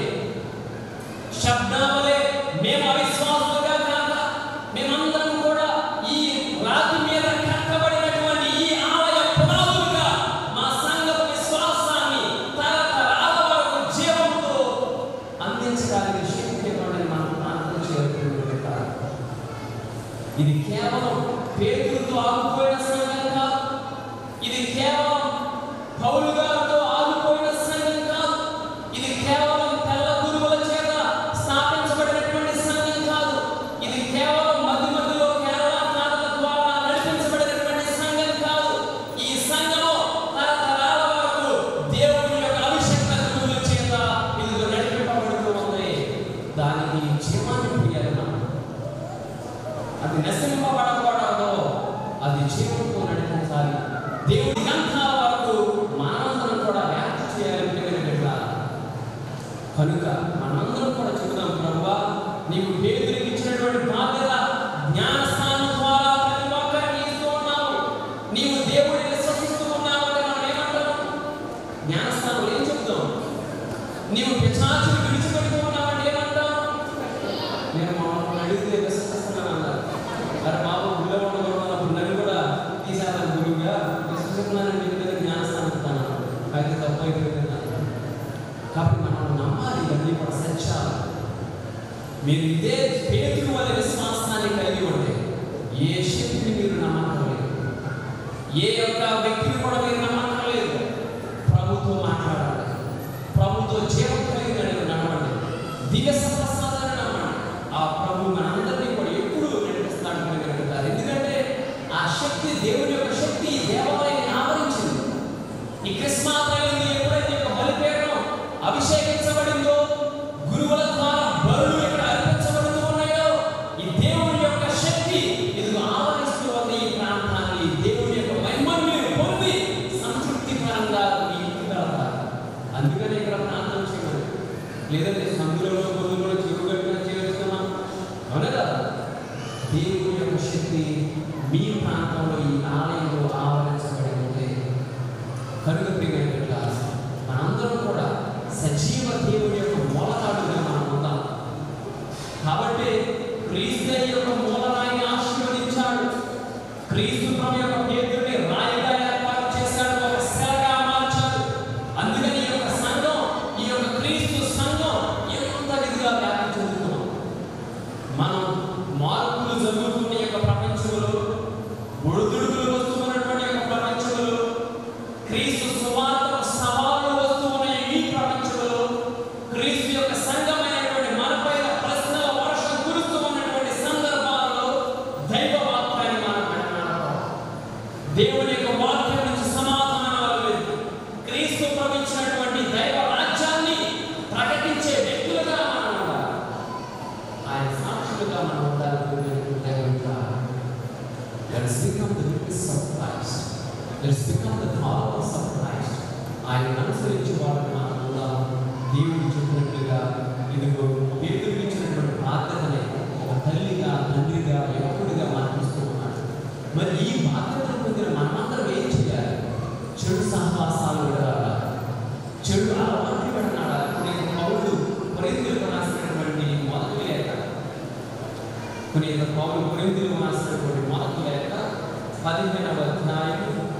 శబ్దావలే మేము అవిశ్వాసులుగా కాక మేమందరం కూడా ఈ రాతి మీద కట్టబడినటువంటి ఈ ఆలయ పునాదులుగా మా సంఘపు విశ్వాసాన్ని తరతరాల వరకు జీవంతో అందించడానికి శక్తి ఇవ్వండి మనం ప్రార్థన చేరుకుంటున్నాం ఇది కేవలం పేతులతో ఆగిపోయిన సంఘం కాదు ఇది కేవలం పౌలు గారితో ఆగిపోయిన సంఘం కాదు ఇది కేవలం తెల్ల గురువుల చేత స్థాపించబడినటువంటి సంఘం కాదు ఇది కేవలం మధ్య మధ్యలో కేరళ ప్రాంతాల ద్వారా నడిపించబడినటువంటి సంఘం కాదు ఈ సంఘము తరతరాల వరకు దేవుని యొక్క అభిషేక గురువుల చేత ఇది నడిపింపబడుతూ ఉంది దానికి జీవాన్ని ప్రియాలన్నా అది నశింపబడకూడదు అది జీవంతో నడిపించాలి దేవుడి గ్రంథాల వరకు మనందరం కూడా వ్యాప్తి చేయాలి ప్రియమైన కనుక మనందరం కూడా చెబుదాం ప్రభువా నీవు పేదలకు ఇచ్చినటువంటి బాధ్యత జ్ఞానస్థానం ద్వారా ప్రతి ఒక్కరికి ఇస్తూ ఉన్నావు నీవు దేవుడిని విశ్వసిస్తూ ఉన్నావు అని మనం ఏమంటాం జ్ఞానస్థానం ఏం చెప్తాం నీవు పిశాచులు విడిచిపెడుతూ ఉన్నావంటే ఏమంటాం నేను మమ్మల్ని అడిగితే విశ్వసిస్తున్నాను అన్నారు అరే బాబు గుళ్ళో ఉండకూడదు నన్ను కూడా తీసేద్దాం గురువుగా విశ్వసిస్తున్నానని చెప్తే జ్ఞానస్థానం ఇస్తాను అయితే తప్పు అయిపోయింది కాబట్టి మనం నమ్మాలి ఇవన్నీ కూడా సత్యాలు మీరు ఇదే పేతులు వల్ల విశ్వాసాన్ని కలిగి ఉంటే ఏ శక్తిని మీరు నమ్మకలేదు ఏ యొక్క వ్యక్తిని కూడా మీరు నమ్మకలేదు ప్రభుత్వం మాట్లాడాలి ప్రభుత్వ జీవం కలిగి నడి- నడవండి దివ్య సప్రసాదాన్ని నమ్మండి ఆ ప్రభు మనందరినీ కూడా ఎప్పుడు నడిపిస్తాడు కనుగలుగుతారు ఎందుకంటే ఆ శక్తి దేవుని యొక్క శక్తి ఈ దేవాలయాన్ని ఆవరించింది ఈ క్రిస్మస్ అయింది ఎప్పుడైతే ఒక బలిపీఠం అభిషేకించబడిందో గురువుల ద్వారా బలులు ఇక్కడ అర్పించబడుతూ ఉన్నాయో ఈ దేవుని యొక్క శక్తి ఇది ఆవరిస్తూ ఉంది ఈ ప్రాంతాన్ని ఈ దేవుని యొక్క మహిమను మీరు పొంది సంతృప్తికరంగా మీ ఇంటికి వెళతారు అందుకని ఇక్కడ ప్రార్థన చేయమని లేదంటే సందులలో గురువులో చెరువుగా చేస్తున్నాం అవునా కదా దేవుని యొక్క శక్తి మీ ప్రాంతంలో ఈ ఆలయంలో ఆవరించబడి ఉంది కనుక ప్రియమైన బిడ్డలారా, మనందరం కూడా సజీవ దేవుని యొక్క మూలకాడుగా మనం ఉందాం కాబట్టి క్రీస్తు యొక్క మూలరాయిని ఆశీర్వదించాడు క్రీస్తు ప్రభు యొక్క పేరుని రాయిగా ఏర్పాటు చేశాడు ఒక శిలగా మార్చాడు let us become the witness of Christ. Let us become the followers of Christ. ఆయన అనుసరించి వాళ్ళు మనం కూడా దేవుడు చెప్పినట్లుగా ఇదిగో పేదలకు ఇచ్చినటువంటి బాధ్యతని ఒక తల్లిగా తండ్రిగా యువకుడిగా మనకిస్తూ ఉన్నాడు మరి ఈ బాధ్యతను పొందిన మనమందరం ఏం చేయాలి చెడు సహవాసాలు విడాలా చెడు అలవాట్లు విడనాడా నేను పౌరుడు కొరిందులకు రాసినటువంటి మొదటి లేఖ కొన్ని పౌరులు కొరిందులకు రాసినటువంటి మొదటి లేఖ పదిహేనవ అధ్యాయం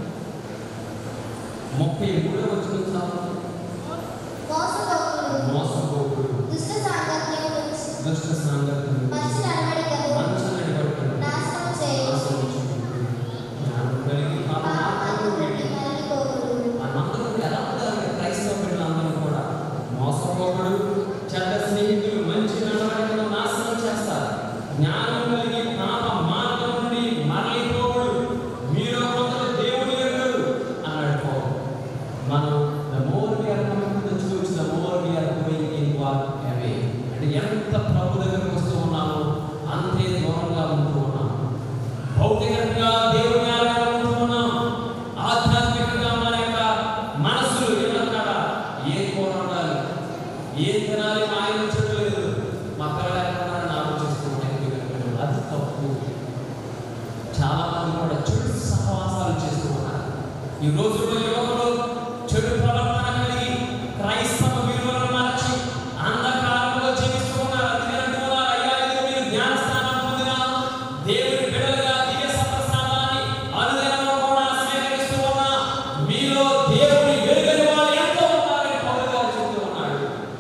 ముప్పై మూడవ వచ్చిన మోసపోకుడు మోసపోకుడు దుష్ట సాంగత్యము దుష్ట సాంగత్యం మంచి నడవడికలు మంచి నడవడికలు నాశనం చేయి నాశనం చేయును. జ్ఞానం కలిగి పాప మార్గంలో పాపాన్ని వెళ్ళి మరలిపోకుడు మనందరం ఎలా ఉండాలంటే క్రైస్తవ బిడ్డలందరూ కూడా మోసపోకడు చెడ్డ స్నేహితులు మంచి నడవడికను నాశనం చేస్తారు జ్ఞానం కలిగి పాప మార్గం నుండి మరలిపోకడు మీరు కొందరు దేవుని ఎరుగరు అన్నాడు పౌలు. మనం the more we are coming to the church, the more we are going inward away. అంటే ఎంత ప్రభు దగ్గరకు వస్తూ ఉన్నామో అంతే దూరంగా ఉంటూ ఉన్నాం భౌతికంగా దేవుని ఆలయంలో ఉంటూ ఉన్నాం ఆధ్యాత్మికంగా మన యొక్క మనసులు ఏమన్నాడా ఏ కూర ఉండాలి ఏ తినాలి మా ఆయన చెప్పలేదు మా పిల్లలు ఆలోచిస్తూ ఉన్నాయి అది తప్పు చాలా మంది కూడా చెడు సహవాసాలు చేస్తూ ఉన్నారు ఈ రోజుల్లో యువకులు చెడు ప్రవర్తన కలిగి క్రైస్తవ విలువలను మార్చి అంధకారంలో జీవిస్తూ ఉన్నారు అందుకని అంటున్నారు అయ్యా ఇది మీరు జ్ఞానస్థానం పొందిన దేవుని బిడ్డలుగా దివ్య సప్రసాదాన్ని అనుదినము కూడా స్వీకరిస్తూ ఉన్నా మీలో దేవుని వెలుగని వాళ్ళు ఎంతో ఉన్నారని పౌలు గారు చెప్తూ ఉన్నాడు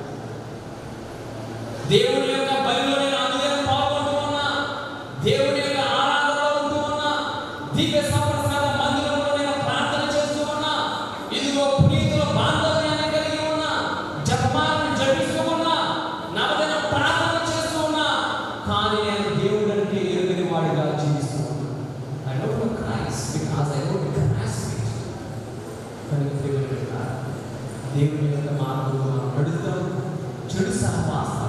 దేవుని యొక్క బలిలో నేను అందులో పాల్గొంటూ ఉన్నా దేవుని యొక్క ఆరాధనలో ఉంటూ ఉన్నా దివ్య సప్రసాద మందిరంలో నేను ప్రార్థన చేస్తూ ఉన్నా ఇదిగో పునీతుల బాంధవ్యాన్ని కలిగి ఉన్నా జపమాలను జపిస్తూ ఉన్నా నవదిన ప్రార్థన చేస్తూ ఉన్నా కానీ నేను దేవుడు అంటే ఎరుగని వాడిగా జీవిస్తూ ఉన్నా I don't know Christ because I don't Christ కనుక దేవుని యొక్క దేవుని యొక్క మార్గంలో మనం నడుద్దాం చెడు సహవాసాలు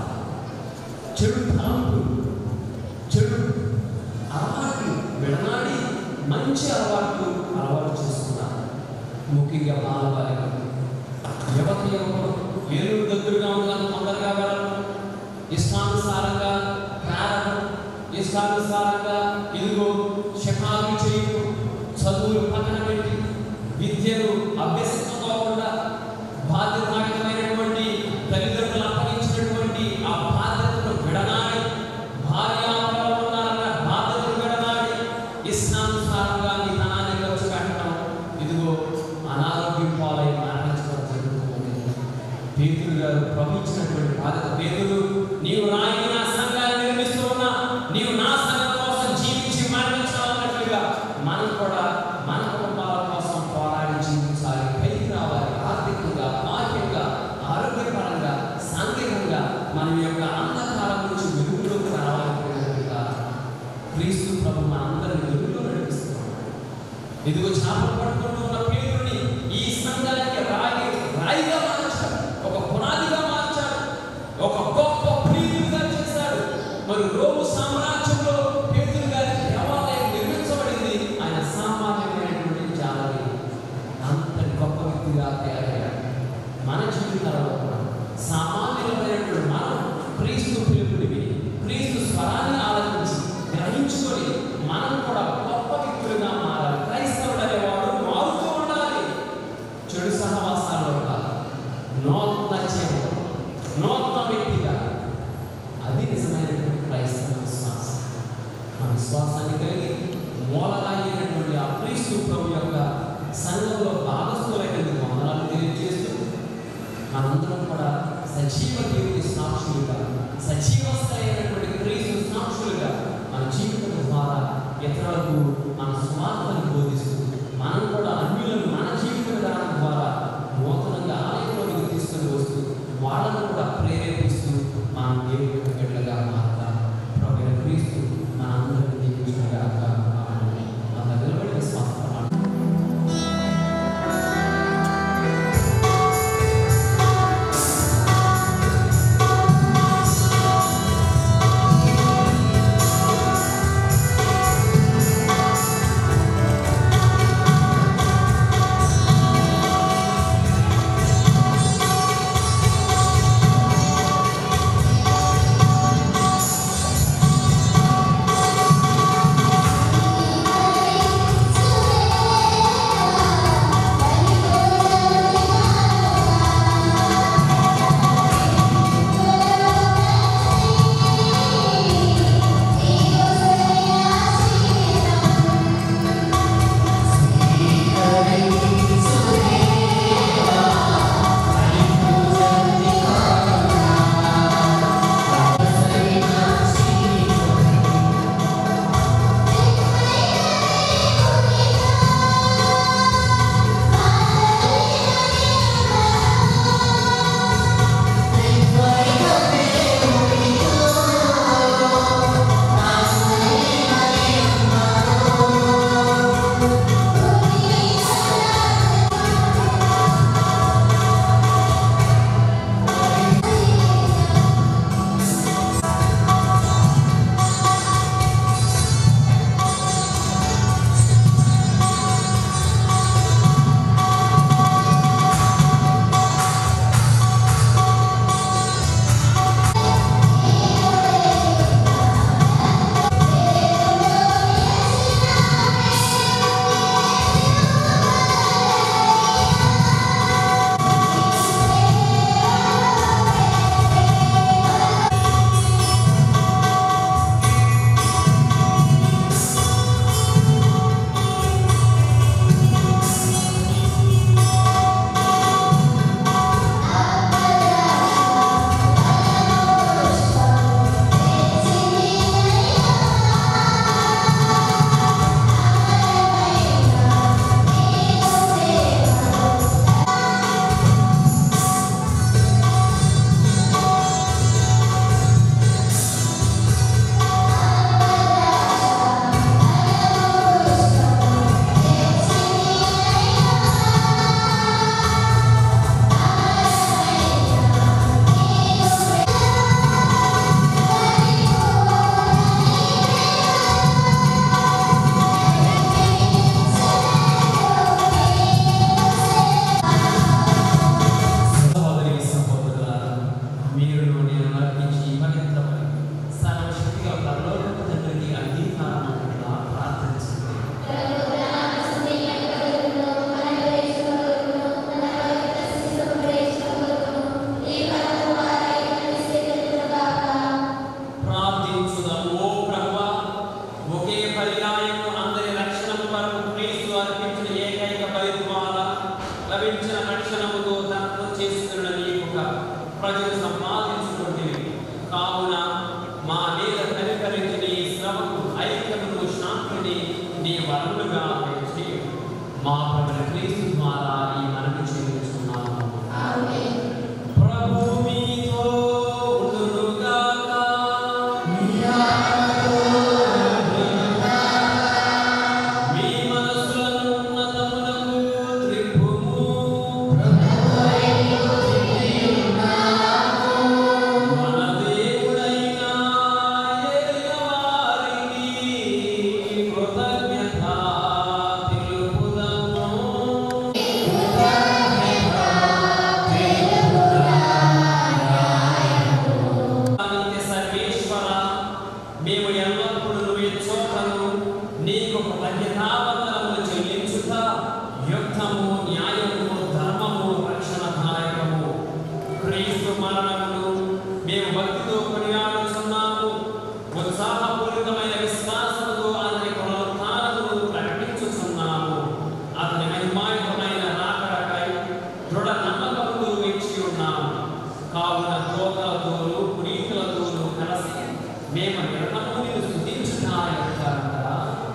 చెడు తలంపులు చెడు అలవాట్లు విడనాడి మంచి అలవాట్లు అలవాటు చేసుకున్నారు ముఖ్యంగా బాలబాలికలు యువత యువకులు ఏలూరు దగ్గరగా ఉందని తొందరగా వెళ్ళడం ఇష్టానుసారంగా ప్రారంభం ఇష్టానుసారంగా ఇదిగో షకాలు చేయడం చదువులు పక్కన పెట్టి విద్యను అభ్యసించుకోకుండా బాధ్యతాయుతమైనటువంటి తల్లిదండ్రులు అప్పగించినటువంటి ఆ బాధ్యతను విడనాడి భార్యాభర్తలు ఉన్నారన్న బాధ్యతను విడనాడి ఇష్టానుసారంగా నీ ధనాన్ని ఖర్చు పెట్టడం ఇదిగో అనారోగ్యం పాలై మరణించడం జరుగుతుంది పేతురు గారు ప్రవహించినటువంటి బాధ్యత పేతురు నీవు రాయి నా సంఘాన్ని నిర్మిస్తూ ఉన్నా నీవు నా సంఘం కోసం జీవించి మరణించాలన్నట్లుగా మనం కూడా మన కుటుంబాల కోసం పోరాడి జీవించాలి పైకి రావాలి ఆర్థికంగా బాహ్యంగా ఆరోగ్యపరంగా సాంఘికంగా మన యొక్క అంధకారం నుంచి వెలుగులోకి రావాలనుకునేట్టుగా క్రీస్తు ప్రభు మనందరిని వెలుగులో నడిపిస్తున్నాడు ఇదిగో చేపలు పట్టుకుంటూ ఉన్న పేరుని ఈ సంఘానికి రాయి రాయిగా మార్చాడు ఒక పునాదిగా మార్చాడు ఒక గొప్ప ప్రియుడిగా చేశాడు మరి రోము సామ్రాజ్యంలో పేతురు గారి దేవాలయం నిర్మించబడింది ఆయన సామాన్యమైనటువంటి జాలరి అంతటి గొప్ప వ్యక్తిగా తయారయ్యాడు మన జీవితాలలో కూడా సామాన్యులమైనటువంటి మనం క్రీస్తు పిలుపుడివి క్రీస్తు స్వరాన్ని ఆలోచించి గ్రహించుకొని మనం కూడా గొప్ప వ్యక్తులుగా మారాలి క్రైస్తవుడు అనేవాడు మారుతూ ఉండాలి చెడు సహవాసాల్లో కాదు నూతన చేత నూతన వ్యక్తిగా అది నిజమైనటువంటి క్రైస్తవ విశ్వాసం ఆ విశ్వాసాన్ని కలిగి మూలరాయినటువంటి ఆ క్రీస్తు ప్రభు యొక్క సంఘంలో భాగస్థులైనందుకు వందనాలు తెలియజేస్తూ మనందరం కూడా సజీవ దేవుని సాక్షులుగా సజీవస్థైనటువంటి క్రీస్తు సాక్షులుగా మన జీవితం ద్వారా ఇతరులకు మన స్వార్థను బోధిస్తూ మనం కూడా అన్యులను మన జీవిత విధానం ద్వారా నూతనంగా ఆలయంలోకి తీసుకుని వస్తూ వాళ్ళను కూడా ప్రేరేపిస్తూ మనం దేవుని యొక్క బిడ్డలుగా మారుతాం ప్రభు అయిన క్రీస్తు మన అందరినీ దీవించుగాక ఆమేన్. అంత నిలబడి విశ్వాస ప్రమాణం నీ కావున ద్రోహులతోనూ పునీతులతోనూ కలిసి మేము నిరతము నిన్ను స్తుతించుట యొక్క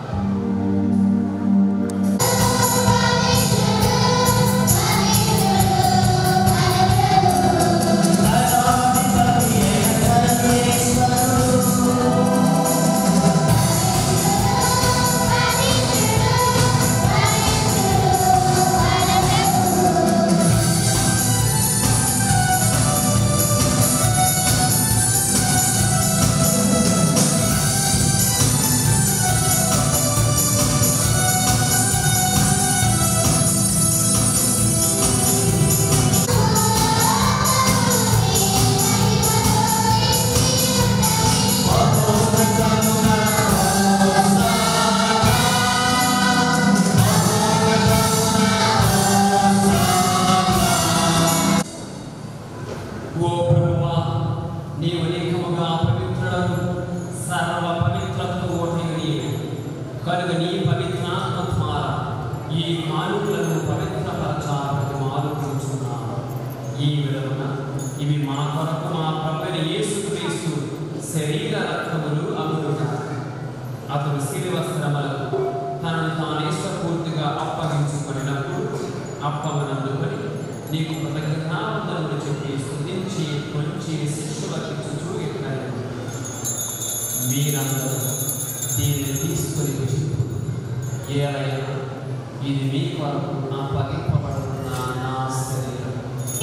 ఓ ప్రభువా నీవు అనేకముగా పవిత్రులను సర్వ పవిత్రతతో నీవు కనుక నీ పవిత్రాత్మ ద్వారా ఈ మానవులను పవిత్రపరచాలని ఆలోచించున్నాను ఈ విధమున ఇవి మా కొరకు మా ప్రభువైన యేసుక్రీస్తు శరీర రక్తములు అగుట అతడు శిలువ శ్రమలకు తనను తాను పూర్తిగా అప్పగించుకున్నప్పుడు అప్పమనందుకొని నీకు కృతజ్ఞతావందనములు చెప్పి స్తుతించి కొంచి శిష్యులకిచ్చుచూ ఇట్లనెను. మీరందరూ దీనిని తీసుకొని భుజింపు ఏలైనా ఇది మీ కొరకు అప్పగింపబడుతున్న నా శరీరం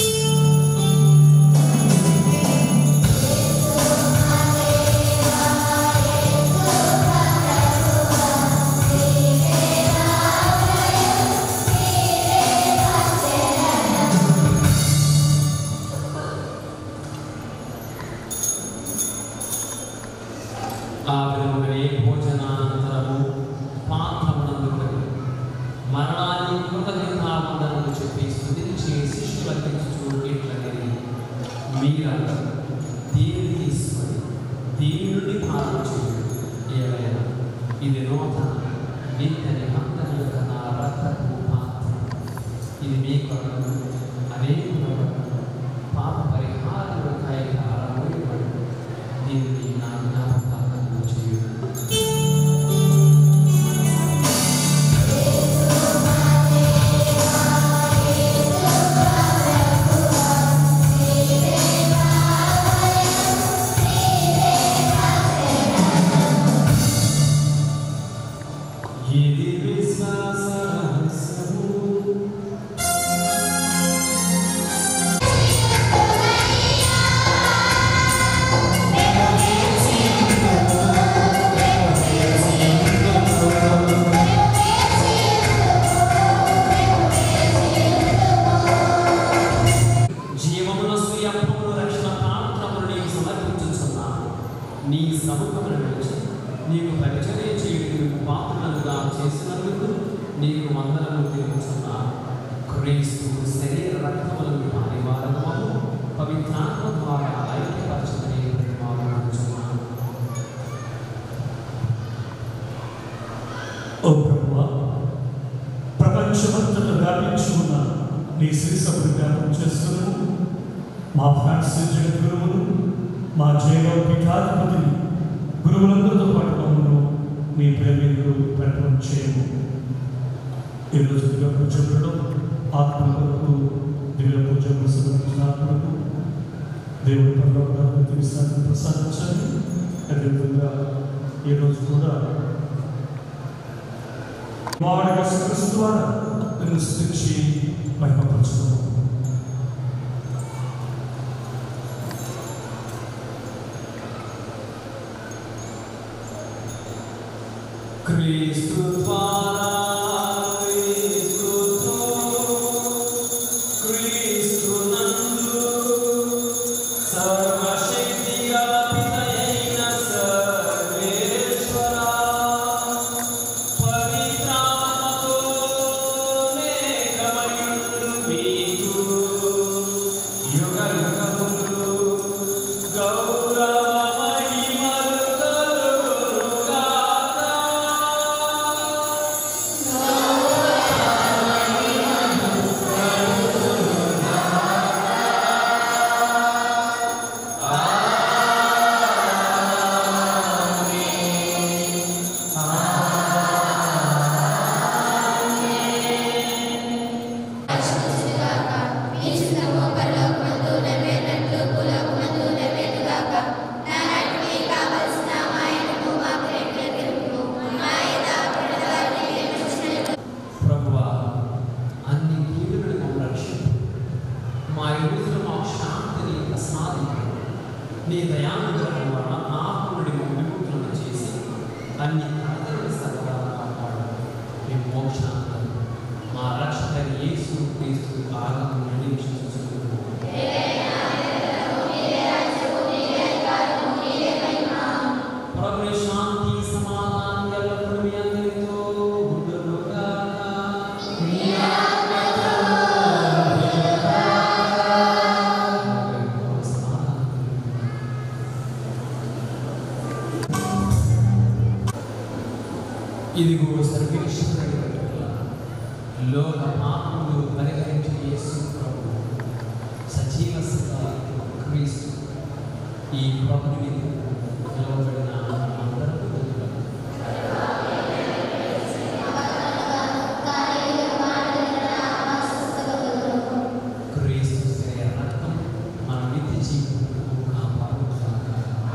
ఆ విధముగానే భోజనానంతరము పాత్రమునందుకొని మరణాన్ని కృతజ్ఞతావందనము చెప్పి స్తుతించి శిష్యులకు ఇట్లనే మీరందరూ దీనిని తీసుకొని దీని నుండి పాలన చేయండి ఏవైనా ఇది నూతన నిత్య నిబంధన యొక్క నా రక్తపు పాత్ర ఇది మీ కొరకు అనేక పాప పరిహారములకై ఆరబోయబడి దీనిని నా జ్ఞాపకాలను చేయండి ఇది విశ్వాస రహస్యము జీవమున స్వీయత్వమును రక్షణ పాత్రమును నీకు సమర్పించుచున్నాను నీ సముఖమును విడిచి నీకు పరిచర్య చేయుటకు పాత్రలుగా చేసినందుకు నీకు వందనము తెలుపుచున్నాను క్రీస్తు శరీర రక్తములను పారివారము పవిత్రాత్మ ద్వారా ఐక్యపరచమని ప్రతిమానుచున్నాను ఓ ప్రభువా ప్రపంచమంతటా వ్యాపించి ఉన్న నీ శ్రీసభను జ్ఞాపకం చేస్తున్నాము మా ఫ్రాన్సిస్ జగద్గురువును మా జైవ పీఠాధిపతిని గురువులందరితో పాటు మమ్మల్ని మీ ప్రేమికులు పెట్టడం చేయము ఈరోజు దివ్య పూజకుడు ఆత్మలకు దివ్య పూజకు సమర్పించిన ఆత్మలకు దేవుడి పరలోకాలకు విశ్రాంతి ప్రసాదించాలి అదేవిధంగా ఈరోజు కూడా వాడిగా క్రీస్తు ద్వారా నిన్ను స్థితించి మహిమపరచుకున్నాము క్రీస్తు ద్వారా క్రీస్తుతో క్రీస్తు నందు సర్వశక్తి గల పితయైన సర్వేశ్వర పవిత్రాత్మతో మేఘమయుండు మీకు యుగ యుగములు గౌరవ మహిమలు కలుగునుగాక. మా ఈ రోజున మాకు శాంతిని ప్రసాదించు నీ దయానుగ్రహం వలన ఆత్ముడి విముక్తులను చేసి అన్ని కార్యాలను సర్వదా కాపాడు మీ మోక్షాంతం మా రక్షణ యేసు క్రీస్తు ఆగమం నిరీక్షించుకుంటున్నాము ప్రభుని శాంతి సమాధానం ఎల్లప్పుడూ మీ అందరితో ఉండునుగాక. ఇదిగో సర్వేశ్వరుడి వెలుపల లోక పాపములు పరిహరించి యేసు ప్రభు సజీవ సిద్ధాంతం క్రీస్తు ఈ ప్రభుని నిలవబడిన అందరూ వెలుగులను క్రీస్తు శరీర రక్తం మన నిత్య జీవితం కాపాడుగాక.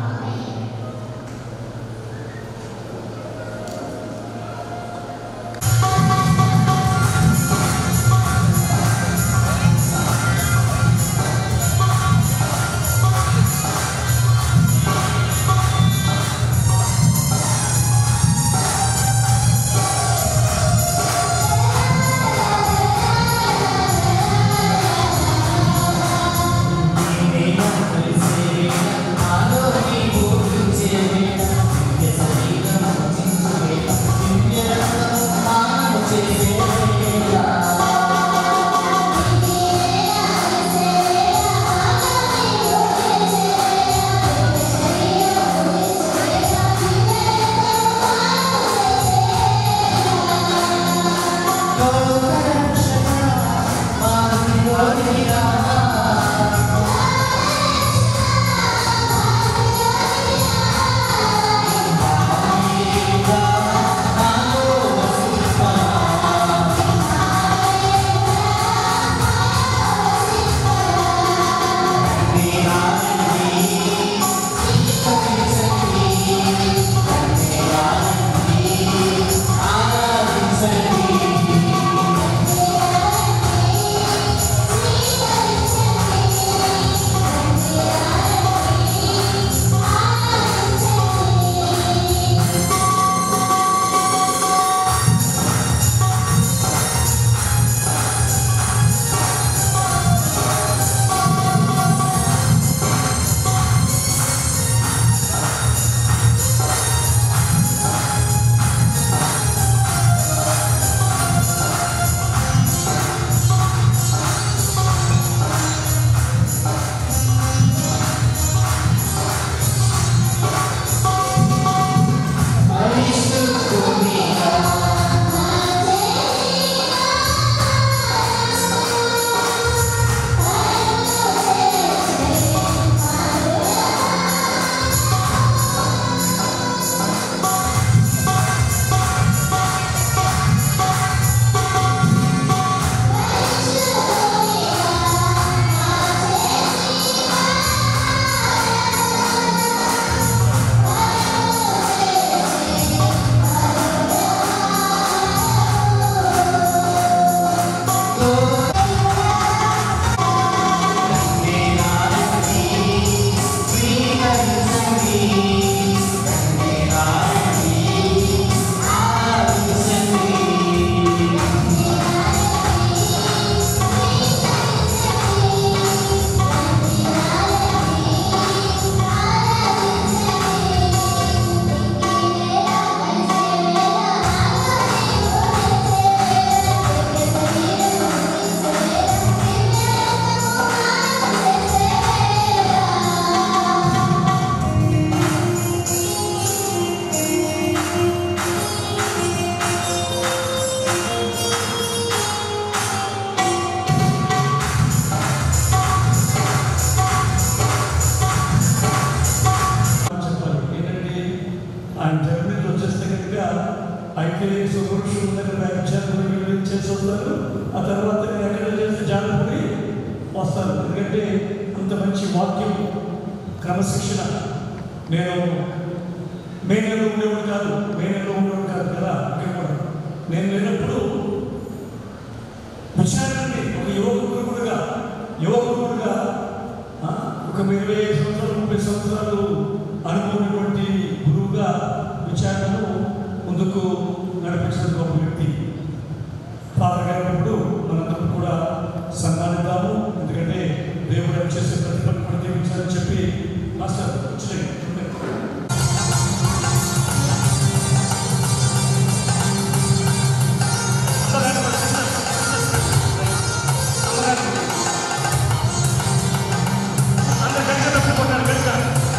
చెప్పాలి ఏంటంటే ఆయన జర్మనీకి వచ్చేస్తే కనుక అయితే సుపురుషుల దగ్గర వ్యాఖ్యానం చేసి వస్తారు ఆ తర్వాత నేను ఎక్కడ చేస్తే జాగ్రత్త వస్తారు ఎందుకంటే అంత మంచి వాక్యం క్రమశిక్షణ నేను మేనలో ఉండేవాడు కాదు మేనలో ఉండేవాడు కాదు కదా ఇక్కడ కూడా నేను లేనప్పుడు విచారణని ఒక యువకుడుగా యువకుడు ఒక ఇరవై ఐదు సంవత్సరాలు ముప్పై సంవత్సరాలు అనుకున్నటువంటి గురువుగా విచారణను ముందుకు నడిపించిన గొప్ప వ్యక్తి ఫాదర్ గారు ఇప్పుడు మనందరం కూడా సన్మానిద్దాము ఎందుకంటే దేవుడు ఏం చేసే ప్రతి పని కూడా దీవించాలని చెప్పి మాస్టర్ కూర్చోండి. అందరూ గట్టిగా తప్పుకుంటారు గట్టిగా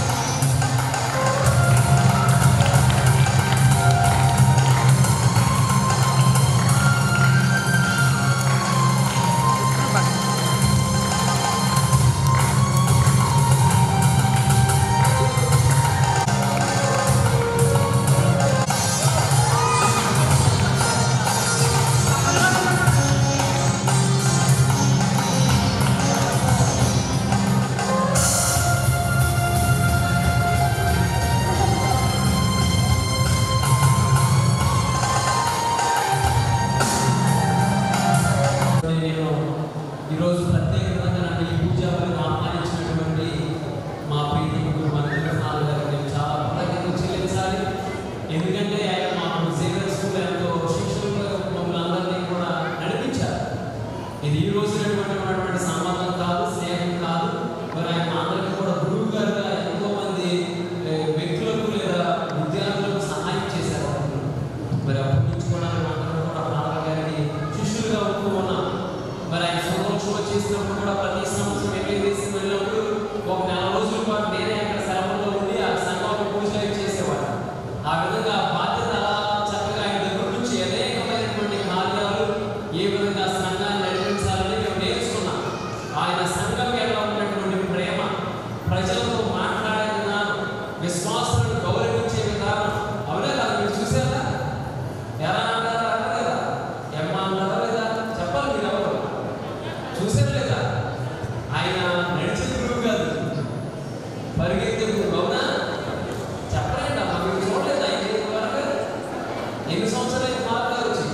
నేను ఈరోజు ప్రత్యేకంగా నన్ను ఈ పూజాలను ఆహ్వానించినటువంటి మా ప్రీతికు మంత్రి ఫాదర్ గారికి నేను చాలా కృతజ్ఞతలు చెల్లించాలి ఎందుకంటే ఆయన మా సేవర్ స్కూల్ ఎంతో శిక్షకులుగా మమ్మల్ని అందరినీ కూడా నడిపించారు ఇది ఈ రోజు ఉన్నటువంటి సంబంధం కాదు స్నేహం కాదు మరి ఆయన మా అందరికీ కూడా గురువు గారుగా ఎంతో మంది ఏ, వ్యక్తులకు లేదా విద్యార్థులకు సహాయం చేశారు మరి అప్పటి నుంచి కూడా మేమందరం కూడా ఫాదర్ గారికి శిష్యులుగా ఉంటూ ఉన్నాం మరి ఆయన సంవత్సరం చేసినప్పుడు కూడా ప్రతి సంవత్సరం వెళ్ళి వేసి వెళ్ళినప్పుడు ఒక నెల రోజుల పాటు నేనే అక్కడ సెలవుల్లో ఉండి ఆ సంఘంలో పూజలు చేసేవాడు ఆ విధంగా బాధ్యత అలా చక్కగా ఆయన దగ్గర నుంచి అనేకమైనటువంటి కార్యాలు ఏ విధంగా సంఘాన్ని నడిపించాలని మేము నేర్చుకున్నాం ఆయన సంఘం ఎలా ఉన్నటువంటి ప్రేమ ప్రజలతో మాట్లాడే విధానం విశ్వాసాలను గౌరవించే విధానం అవునా కదా మీరు చూసారా ఎలా అంటారా అంటారా ఎమ్మ అంటారా లేదా చెప్పాలి మీరు ఎవరు చూసారు లేదా ఆయన నడిచే గురువు కాదు పరిగెత్తే గురువు అవునా చెప్పలేండి అమ్మా మీరు చూడలేదు ఆయన వరకు ఎన్ని సంవత్సరాలు మార్గారు వచ్చి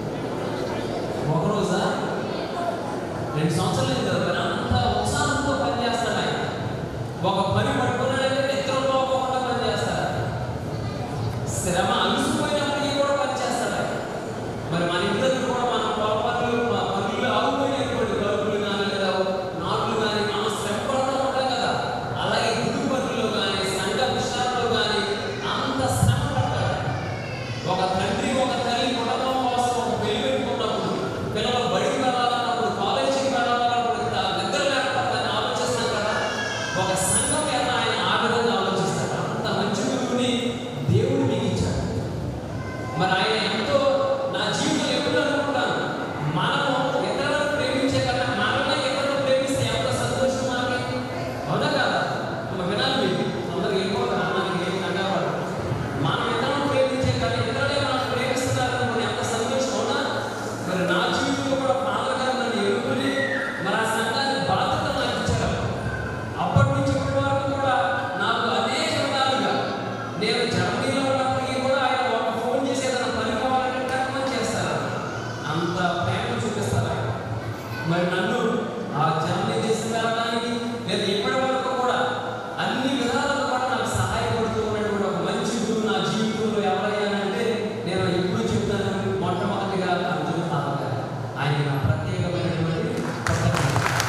ఒక రోజా రెండు సంవత్సరాలు అయింది కదా మరి అంత ఉత్సాహంతో పనిచేస్తాడు ఆయన ఒక పని పట్టుకున్నాడంటే నిద్ర పోకుండా పనిచేస్తాడు శ్రమ అలసిపోయినప్పటికీ కూడా పనిచేస్తాడు ఆయన. మరి మన ఇంట్లో కూడా మన పొరపాట్లు మన పనులు ఆగిపోయినటువంటి కలుపులు కానీ లేదా నాట్లు కానీ మనం శ్రమ పడుతూ ఉంటాం కదా అలాగే గుడి పనుల్లో కానీ సంఘ విషయాల్లో కానీ అంత శ్రమ పడతాడు ఒక తండ్రి ఒక తల్లి కుటుంబం కోసం ఒక పెళ్లి పెట్టుకున్నప్పుడు పిల్లలు బడికి వెళ్ళాలన్నప్పుడు కాలేజీకి వెళ్ళాలన్నప్పుడు తా- నిద్ర లేకపోతే ఆలోచిస్తాం కదా ఒక సంఘం ఎలా ఆయన ఆ విధంగా ఆలోచిస్తాడు అంత మంచి గురువుని దేవుడు మీకు ఇచ్చాడు మరి ఆయన ఎంతో నా జీవితం ఎప్పుడు అనుకుంటాను మనము ఇతరులను ప్రేమించే కన్నా మనల్ని ఇతరులు ప్రేమిస్తే ఎంత సంతోషం మనకి అవునా కదా అమ్మ వినాలి మీరు అందరికి ఎక్కువ మనకి ఏం కంగారు మనం ఇతరులను ప్రేమించే కన్నా ఇతరులే మనం ప్రేమిస్తున్నారు అనుకుని ఎంత సంతోషం అవునా మరి నా జీవితంలో కూడా ఫాదర్ గారు నన్ను ఎదుర్కొని మరి ఆ సంఘాన్ని బాధ్యత నాకు ఇచ్చారు అప్పటి నుంచి ఇప్పటి వరకు కూడా నాకు అనేక విధాలుగా నేను జర్మనీలో ఉన్నప్పటికీ కూడా ఆయన ఒక ఫోన్ చేసి ఏదైనా పని కావాలంటే టక్కుమని చేస్తారు అంత ప్రేమ చూపిస్తారు ఆయన మరి నన్ను ఆ జర్మనీ దేశం వెళ్ళడానికి లేదా ఇప్పటి వరకు కూడా అన్ని విధాలుగా కూడా నాకు సహాయపడుతూ ఉన్నటువంటి ఒక మంచి గురువు నా జీవితంలో ఎవరయ్యానంటే నేను ఎప్పుడు చెప్తాను మొట్టమొదటిగా అర్జున ఫాదర్ గారు ఆయన నా ప్రత్యేకమైనటువంటి కృతజ్ఞత.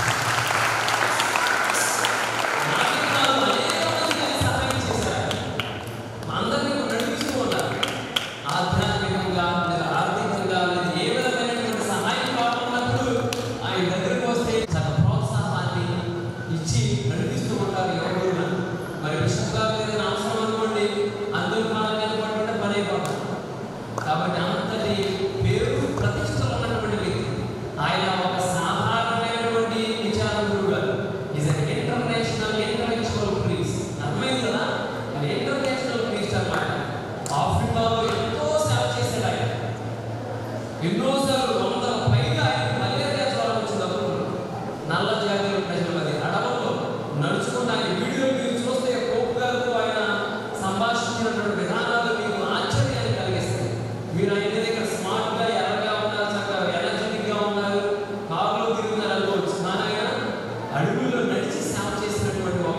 నాకు నాకు అనేక మందికి సహాయం చేశారు అందరినీ నడిపిస్తూ ఉన్నారు ఆధ్యాత్మికంగా లేదా ఆర్థికంగా లేదా ఏ విధమైనటువంటి సహాయం కావాలన్నప్పుడు ఆయన దగ్గరికి వస్తే సగ ప్రోత్సాహాన్ని ఇచ్చి నడిపిస్తూ ఉంటారు ఎవరు మరి బిషప్ గారు ఏదైనా అవసరం అనుకోండి అందరూ కాలం మీద పట్టుకుంటే పని అయిపోతాం కాబట్టి అంతటి పేరు ప్రతిష్టలు ఉన్నటువంటి వ్యక్తి ఆయన ఒక సాధారణమైనటువంటి విచార గురువు గారు is an international international priest అర్థమైంది కదా అది ఇంటర్నేషనల్ ప్రీస్ట్ అన్నమాట ఆఫ్రికాలో ఎంతో సేవ చేశాడు ఆయన ఎన్నోసార్లు వందల పైగా ఆయన మలేరియా జ్వరం వచ్చినప్పుడు నల్ల జాతీయ ప్రజల మధ్య అడవుల్లో నడుచుకుంటూ ఆయన వీడియోలు మీరు చూస్తే పోపు గారితో ఆయన సంభాషించినటువంటి విధానాలు మీకు ఆశ్చర్యాన్ని కలిగిస్తాయి మీరు ఆయన దగ్గర స్మార్ట్ గా ఎర్రగా ఉన్నారు చక్కగా ఎనర్జెటిక్ గా ఉన్నారు కారులో తిరుగుతున్నారు అనుకోవచ్చు కానీ ఆయన అడవుల్లో నడిచి సేవ చేసినటువంటి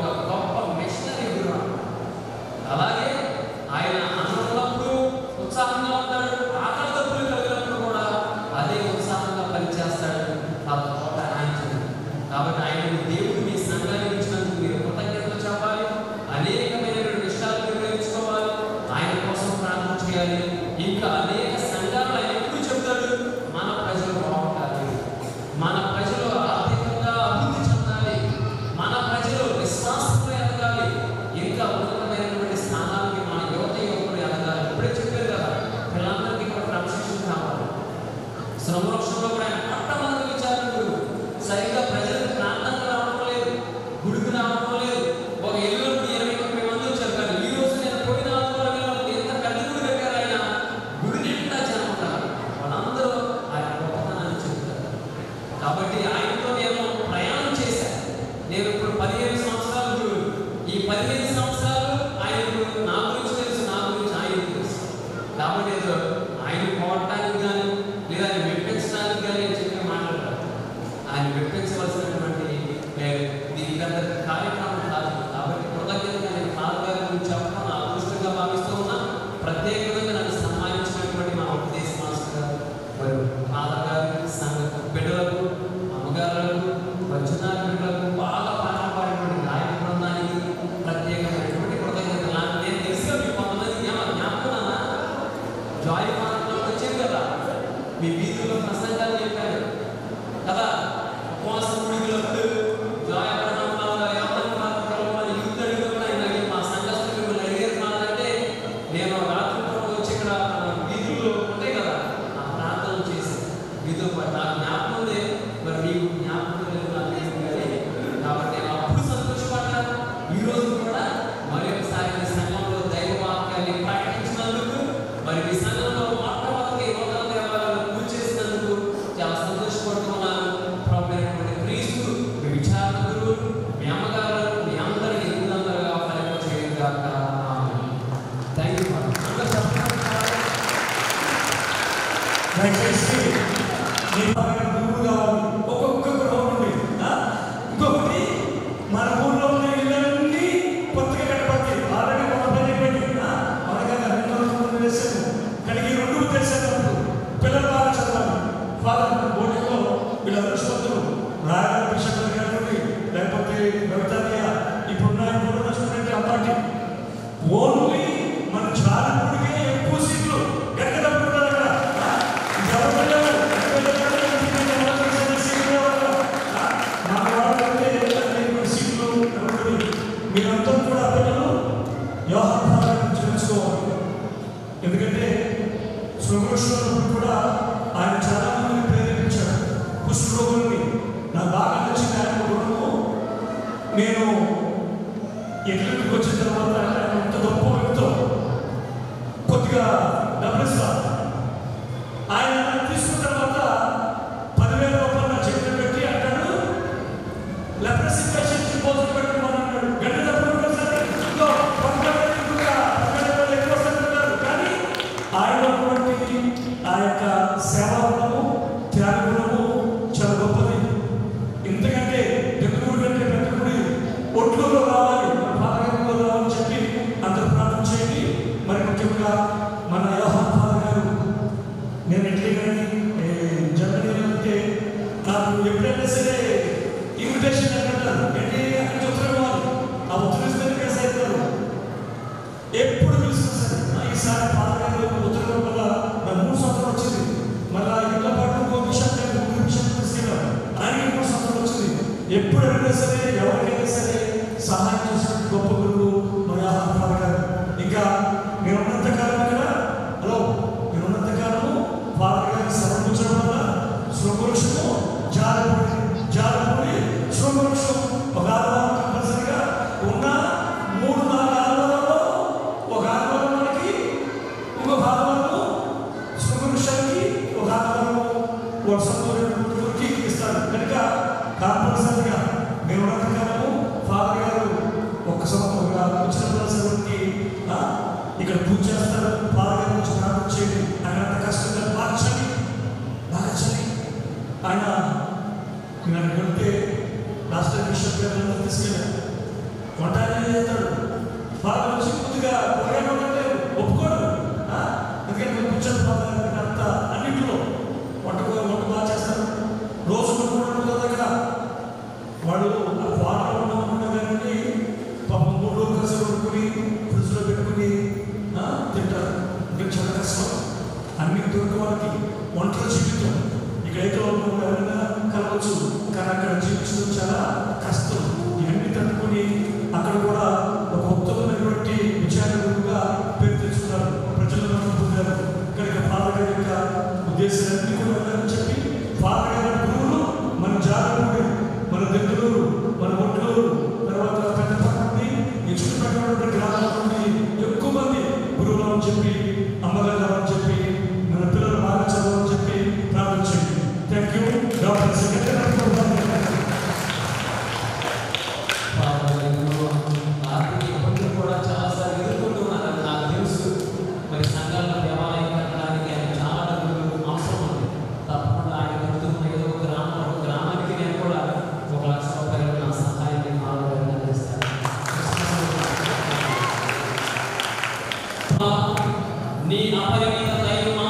ఏ- దీనికి అంత కార్యక్రమం కాదు కాబట్టి కృతజ్ఞతగా నేను ఫాదర్ గారి గురించి చెప్పడం నా అదృష్టంగా భావిస్తూ ఉన్నా ప్రత్యేకంగా నన్ను సన్మానించినటువంటి మా ఉపదేశ మాస్టర్ గారు మరి ఫాదర్ గారికి సంఘ బిడ్డలకు అమ్మగారులకు వచ్చిన బిడ్డలకు బాగా పాటలు పాడినటువంటి గాయక బృందానికి ప్రత్యేకమైనటువంటి కృతజ్ఞతలు నాకు నేను తెలుసుగా మీ కొంతమంది జ్ఞాప జ్ఞాపకం నాన్న జాయ్ పాటలో వచ్చారు కదా మీ వీధుల్లో ప్రసంగాలు చెప్పారు కదా ఉపవాస కూడికలప్పుడు జాయ్ అబ్రహంలాగా ఎవరి ప్రాంతాల్లో యూత్ అడిగినప్పుడు ఆయన అడిగారు, మా సంఘస్థులు మిమ్మల్ని అడిగారు కాదంటే నేను రాత్రి పూట వచ్చి ఇక్కడ వీధుల్లో ఉంటాయి కదా ఆ ప్రార్థన చేసి మీతో పాటు నాకు జ్ఞాపకం ఉంది మరి మీకు జ్ఞాపకం లేదు నాకు తెలియదు కానీ కాబట్టి అప్పుడు సంతోషపడ్డాను ఈ రోజు కూడా మరి ఒకసారి మీ సంఘంలో దైవ వాక్యాన్ని ప్రకటించినందుకు మరి మీ సంఘంలో మొట్టమొదటి నూతన దేవాలయాలను పూజ చేసినందుకు చాలా సంతోషపడుతున్నాను ప్రభుత్వమైనటువంటి క్రీస్తు మీ విచారణ గురువులు మీ అమ్మగారు మీ అందరినీ ఇందందరగా ఫలింప చేయడం కాక థ్యాంక్ యూ అందరూ చెప్పండి దయచేసి మీ పక్కన గురువు కావాలి ఒక్కొక్క గృహం నుండి ఆ? ఇంకొకటి మన ఊళ్ళో ఉన్న ఇళ్ళన్నీ కొత్తగా కట్టబడి ఆల్రెడీ మన పని అయిపోయింది ఆ? మనకన్నా రెండు వందల మంది వేసాము కానీ ఈ రెండు ఉద్దేశాలు పిల్లలు బాగా చదవాలి ఫాదర్ బోర్డులో వీళ్ళ అదృష్టవంతులు రాయల బిషప్ గారి లేకపోతే రవితానియ ఇప్పుడున్న ఇప్పుడున్న స్టూడెంట్ అమ్మాటి ఓన్లీ మన చాలకుడికే ఎక్కువ సీట్లు ఎక్కడ ఉంటారు అక్కడ ఆ? ఎవరు లేరు. ఎక్కడ లేరు. ఇంటికి ఎవరు చేసిన సీట్లు ఎవరు? ఆ? మన వాళ్ళకైతే ఎక్కడ లేని సీట్లు ఎవరు? మీరంతా కూడా పిల్లలు వ్యవహారాలను తెలుసుకోవాలి ఎందుకంటే సుమృష్ణుడు కూడా ఆయన చాలా మందిని ప్రేరేపించాడు కుష్ఠరోగుల్ని నాకు బాగా నచ్చింది ఆయన గుణము నేను ఎట్లకి వచ్చిన తర్వాత ఆయన అంత గొప్ప వ్యక్తితో కొద్దిగా డబ్బులిస్తాను ఆయన నన్ను తీసుకున్న తర్వాత పదివేల రూపాయలు నా చేతిలో పెట్టి అంటాడు లెప్రసీ పేషెంట్ భోజనం పెట్టుకోమని అన్నాడు గంట డబ్బులు ఒకసారి ఇంకో పట్టుకోవాలి ఇంకా పదివేల రూపాయలు ఎక్కువ వస్తాయి అన్నారు. కానీ ఆయన ఉన్నటువంటి ఆ యొక్క సేవా గుణము త్యాగ గుణము చాలా గొప్పది ఇంతకంటే తెలుగుడు కంటే పెద్ద గుడి ఒట్లలో రావాలి పాలకంలో రావాలని చెప్పి అందరూ ప్రార్థన చేయండి మరి ముఖ్యంగా మన యోహాన్ ఫాదర్ గారు నేను ఎట్లే కానీ జర్మనీ అంటే నాకు ఎప్పుడైనా సరే ఇన్విటేషన్ అంటారు ఏంటి అక్కడ ఉత్తరం ఇవ్వాలి ఆ ఉత్తరం ఇస్తే కేసు అవుతారు ఎప్పుడు పిలుస్తున్నా సరే "ఆ, ఈసారి ఫాదర్ గారు ఉత్తరం వల్ల నా మూడు సంవత్సరాలు వచ్చింది మళ్ళా ఇంట్లో పాటు ఇంకో విషయం లేదు ఇంకో విషయం తీసుకెళ్ళాను ఆయనకి మూడు సంవత్సరాలు వచ్చింది ఎప్పుడు అడిగినా సరే ఎవరికైనా సరే సహాయం చేసిన గొప్ప గురువు మన యోహాన్ ఫాదర్ గారు ఇంకా నేను ఉన్నంత కాలం ఇక్కడ హలో నేను ఉన్నంత కాలము ఫాదర్ గారిని సమర్పించడం వల్ల శృంగవృక్షము జారపడి జారపడి శృంగవృక్షం ఒక ఆదివారం కంపల్సరిగా ఉన్న మూడు నాలుగు ఆదివారాల్లో ఒక ఆదివారం మనకి ఇంకొక ఆదివారము శృంగవృక్షానికి ఒక ఆదివారము ఒక సంతోషానికి ఇస్తారు కనుక కంపల్సరిగా మేము ఉన్నంత కాలము ఫాదర్ గారు ఒక్క సంవత్సరం వచ్చిన సెలవుకి ఇక్కడ పూజ చేస్తారు ఫాదర్ గారి గురించి ప్రార్థన చేయండి ఆయన అంత కష్టంగా మార్చండి మార్చండి ఆయన నన్ను వెళ్తే రాష్ట్ర బిషప్ గారు తీసుకెళ్ళారు వంట ఆయన చేస్తాడు ఫాదర్ వచ్చి కొద్దిగా పొరగా ఉంటే ఒప్పుకోడు ఆ? ఎందుకంటే మేము కూర్చొని ఫాదర్ గారికి అంత అన్నింటిలో వంట కూడా- వంట బాగా చేస్తారు రోజు కూడా ఉంటుంది దగ్గర వాడు ఆ ఫాదర్ ఉండకుండా కానీ పాపం మూడు రోజులు కలిసి వండుకుని ఫ్రిడ్జ్లో పెట్టుకుని ఆ, తింటారు ఇంకా చాలా కష్టం అన్ని దొరికే వాళ్ళకి ఒంటరి జీవితం ఇక్కడైతే వాళ్ళు ఎవరైనా కలవచ్చు కానీ అక్కడ జీవించడం చాలా కష్టం ఇవన్నీ తట్టుకుని అక్కడ కూడా ఒక ఉత్తమమైనటువంటి విచారణగా పేరు తెచ్చుకున్నారు ప్రజలను పొందారు కనుక ఫాదర్ గారి యొక్క ఉద్దేశాలన్నీ కూడా వెళ్ళాలని చెప్పి ఫాదర్ గారి గురువులు మన జాగ్రత్త మన దగ్గరూరు మన ఒంట్లూరు తర్వాత పెద్దపట్ల నుండి ఈ చుట్టుపక్కల ఉన్నటువంటి గ్రామాల నుండి ఎక్కువ మంది గురువులు అని చెప్పి అమ్మగారు అని చెప్పి మన పిల్లలు బాగా చదవాలని చెప్పి ప్రార్థించండి థ్యాంక్ యూ డాక్టర్ సెక్రటరీ నీ అపరిమిత దైవ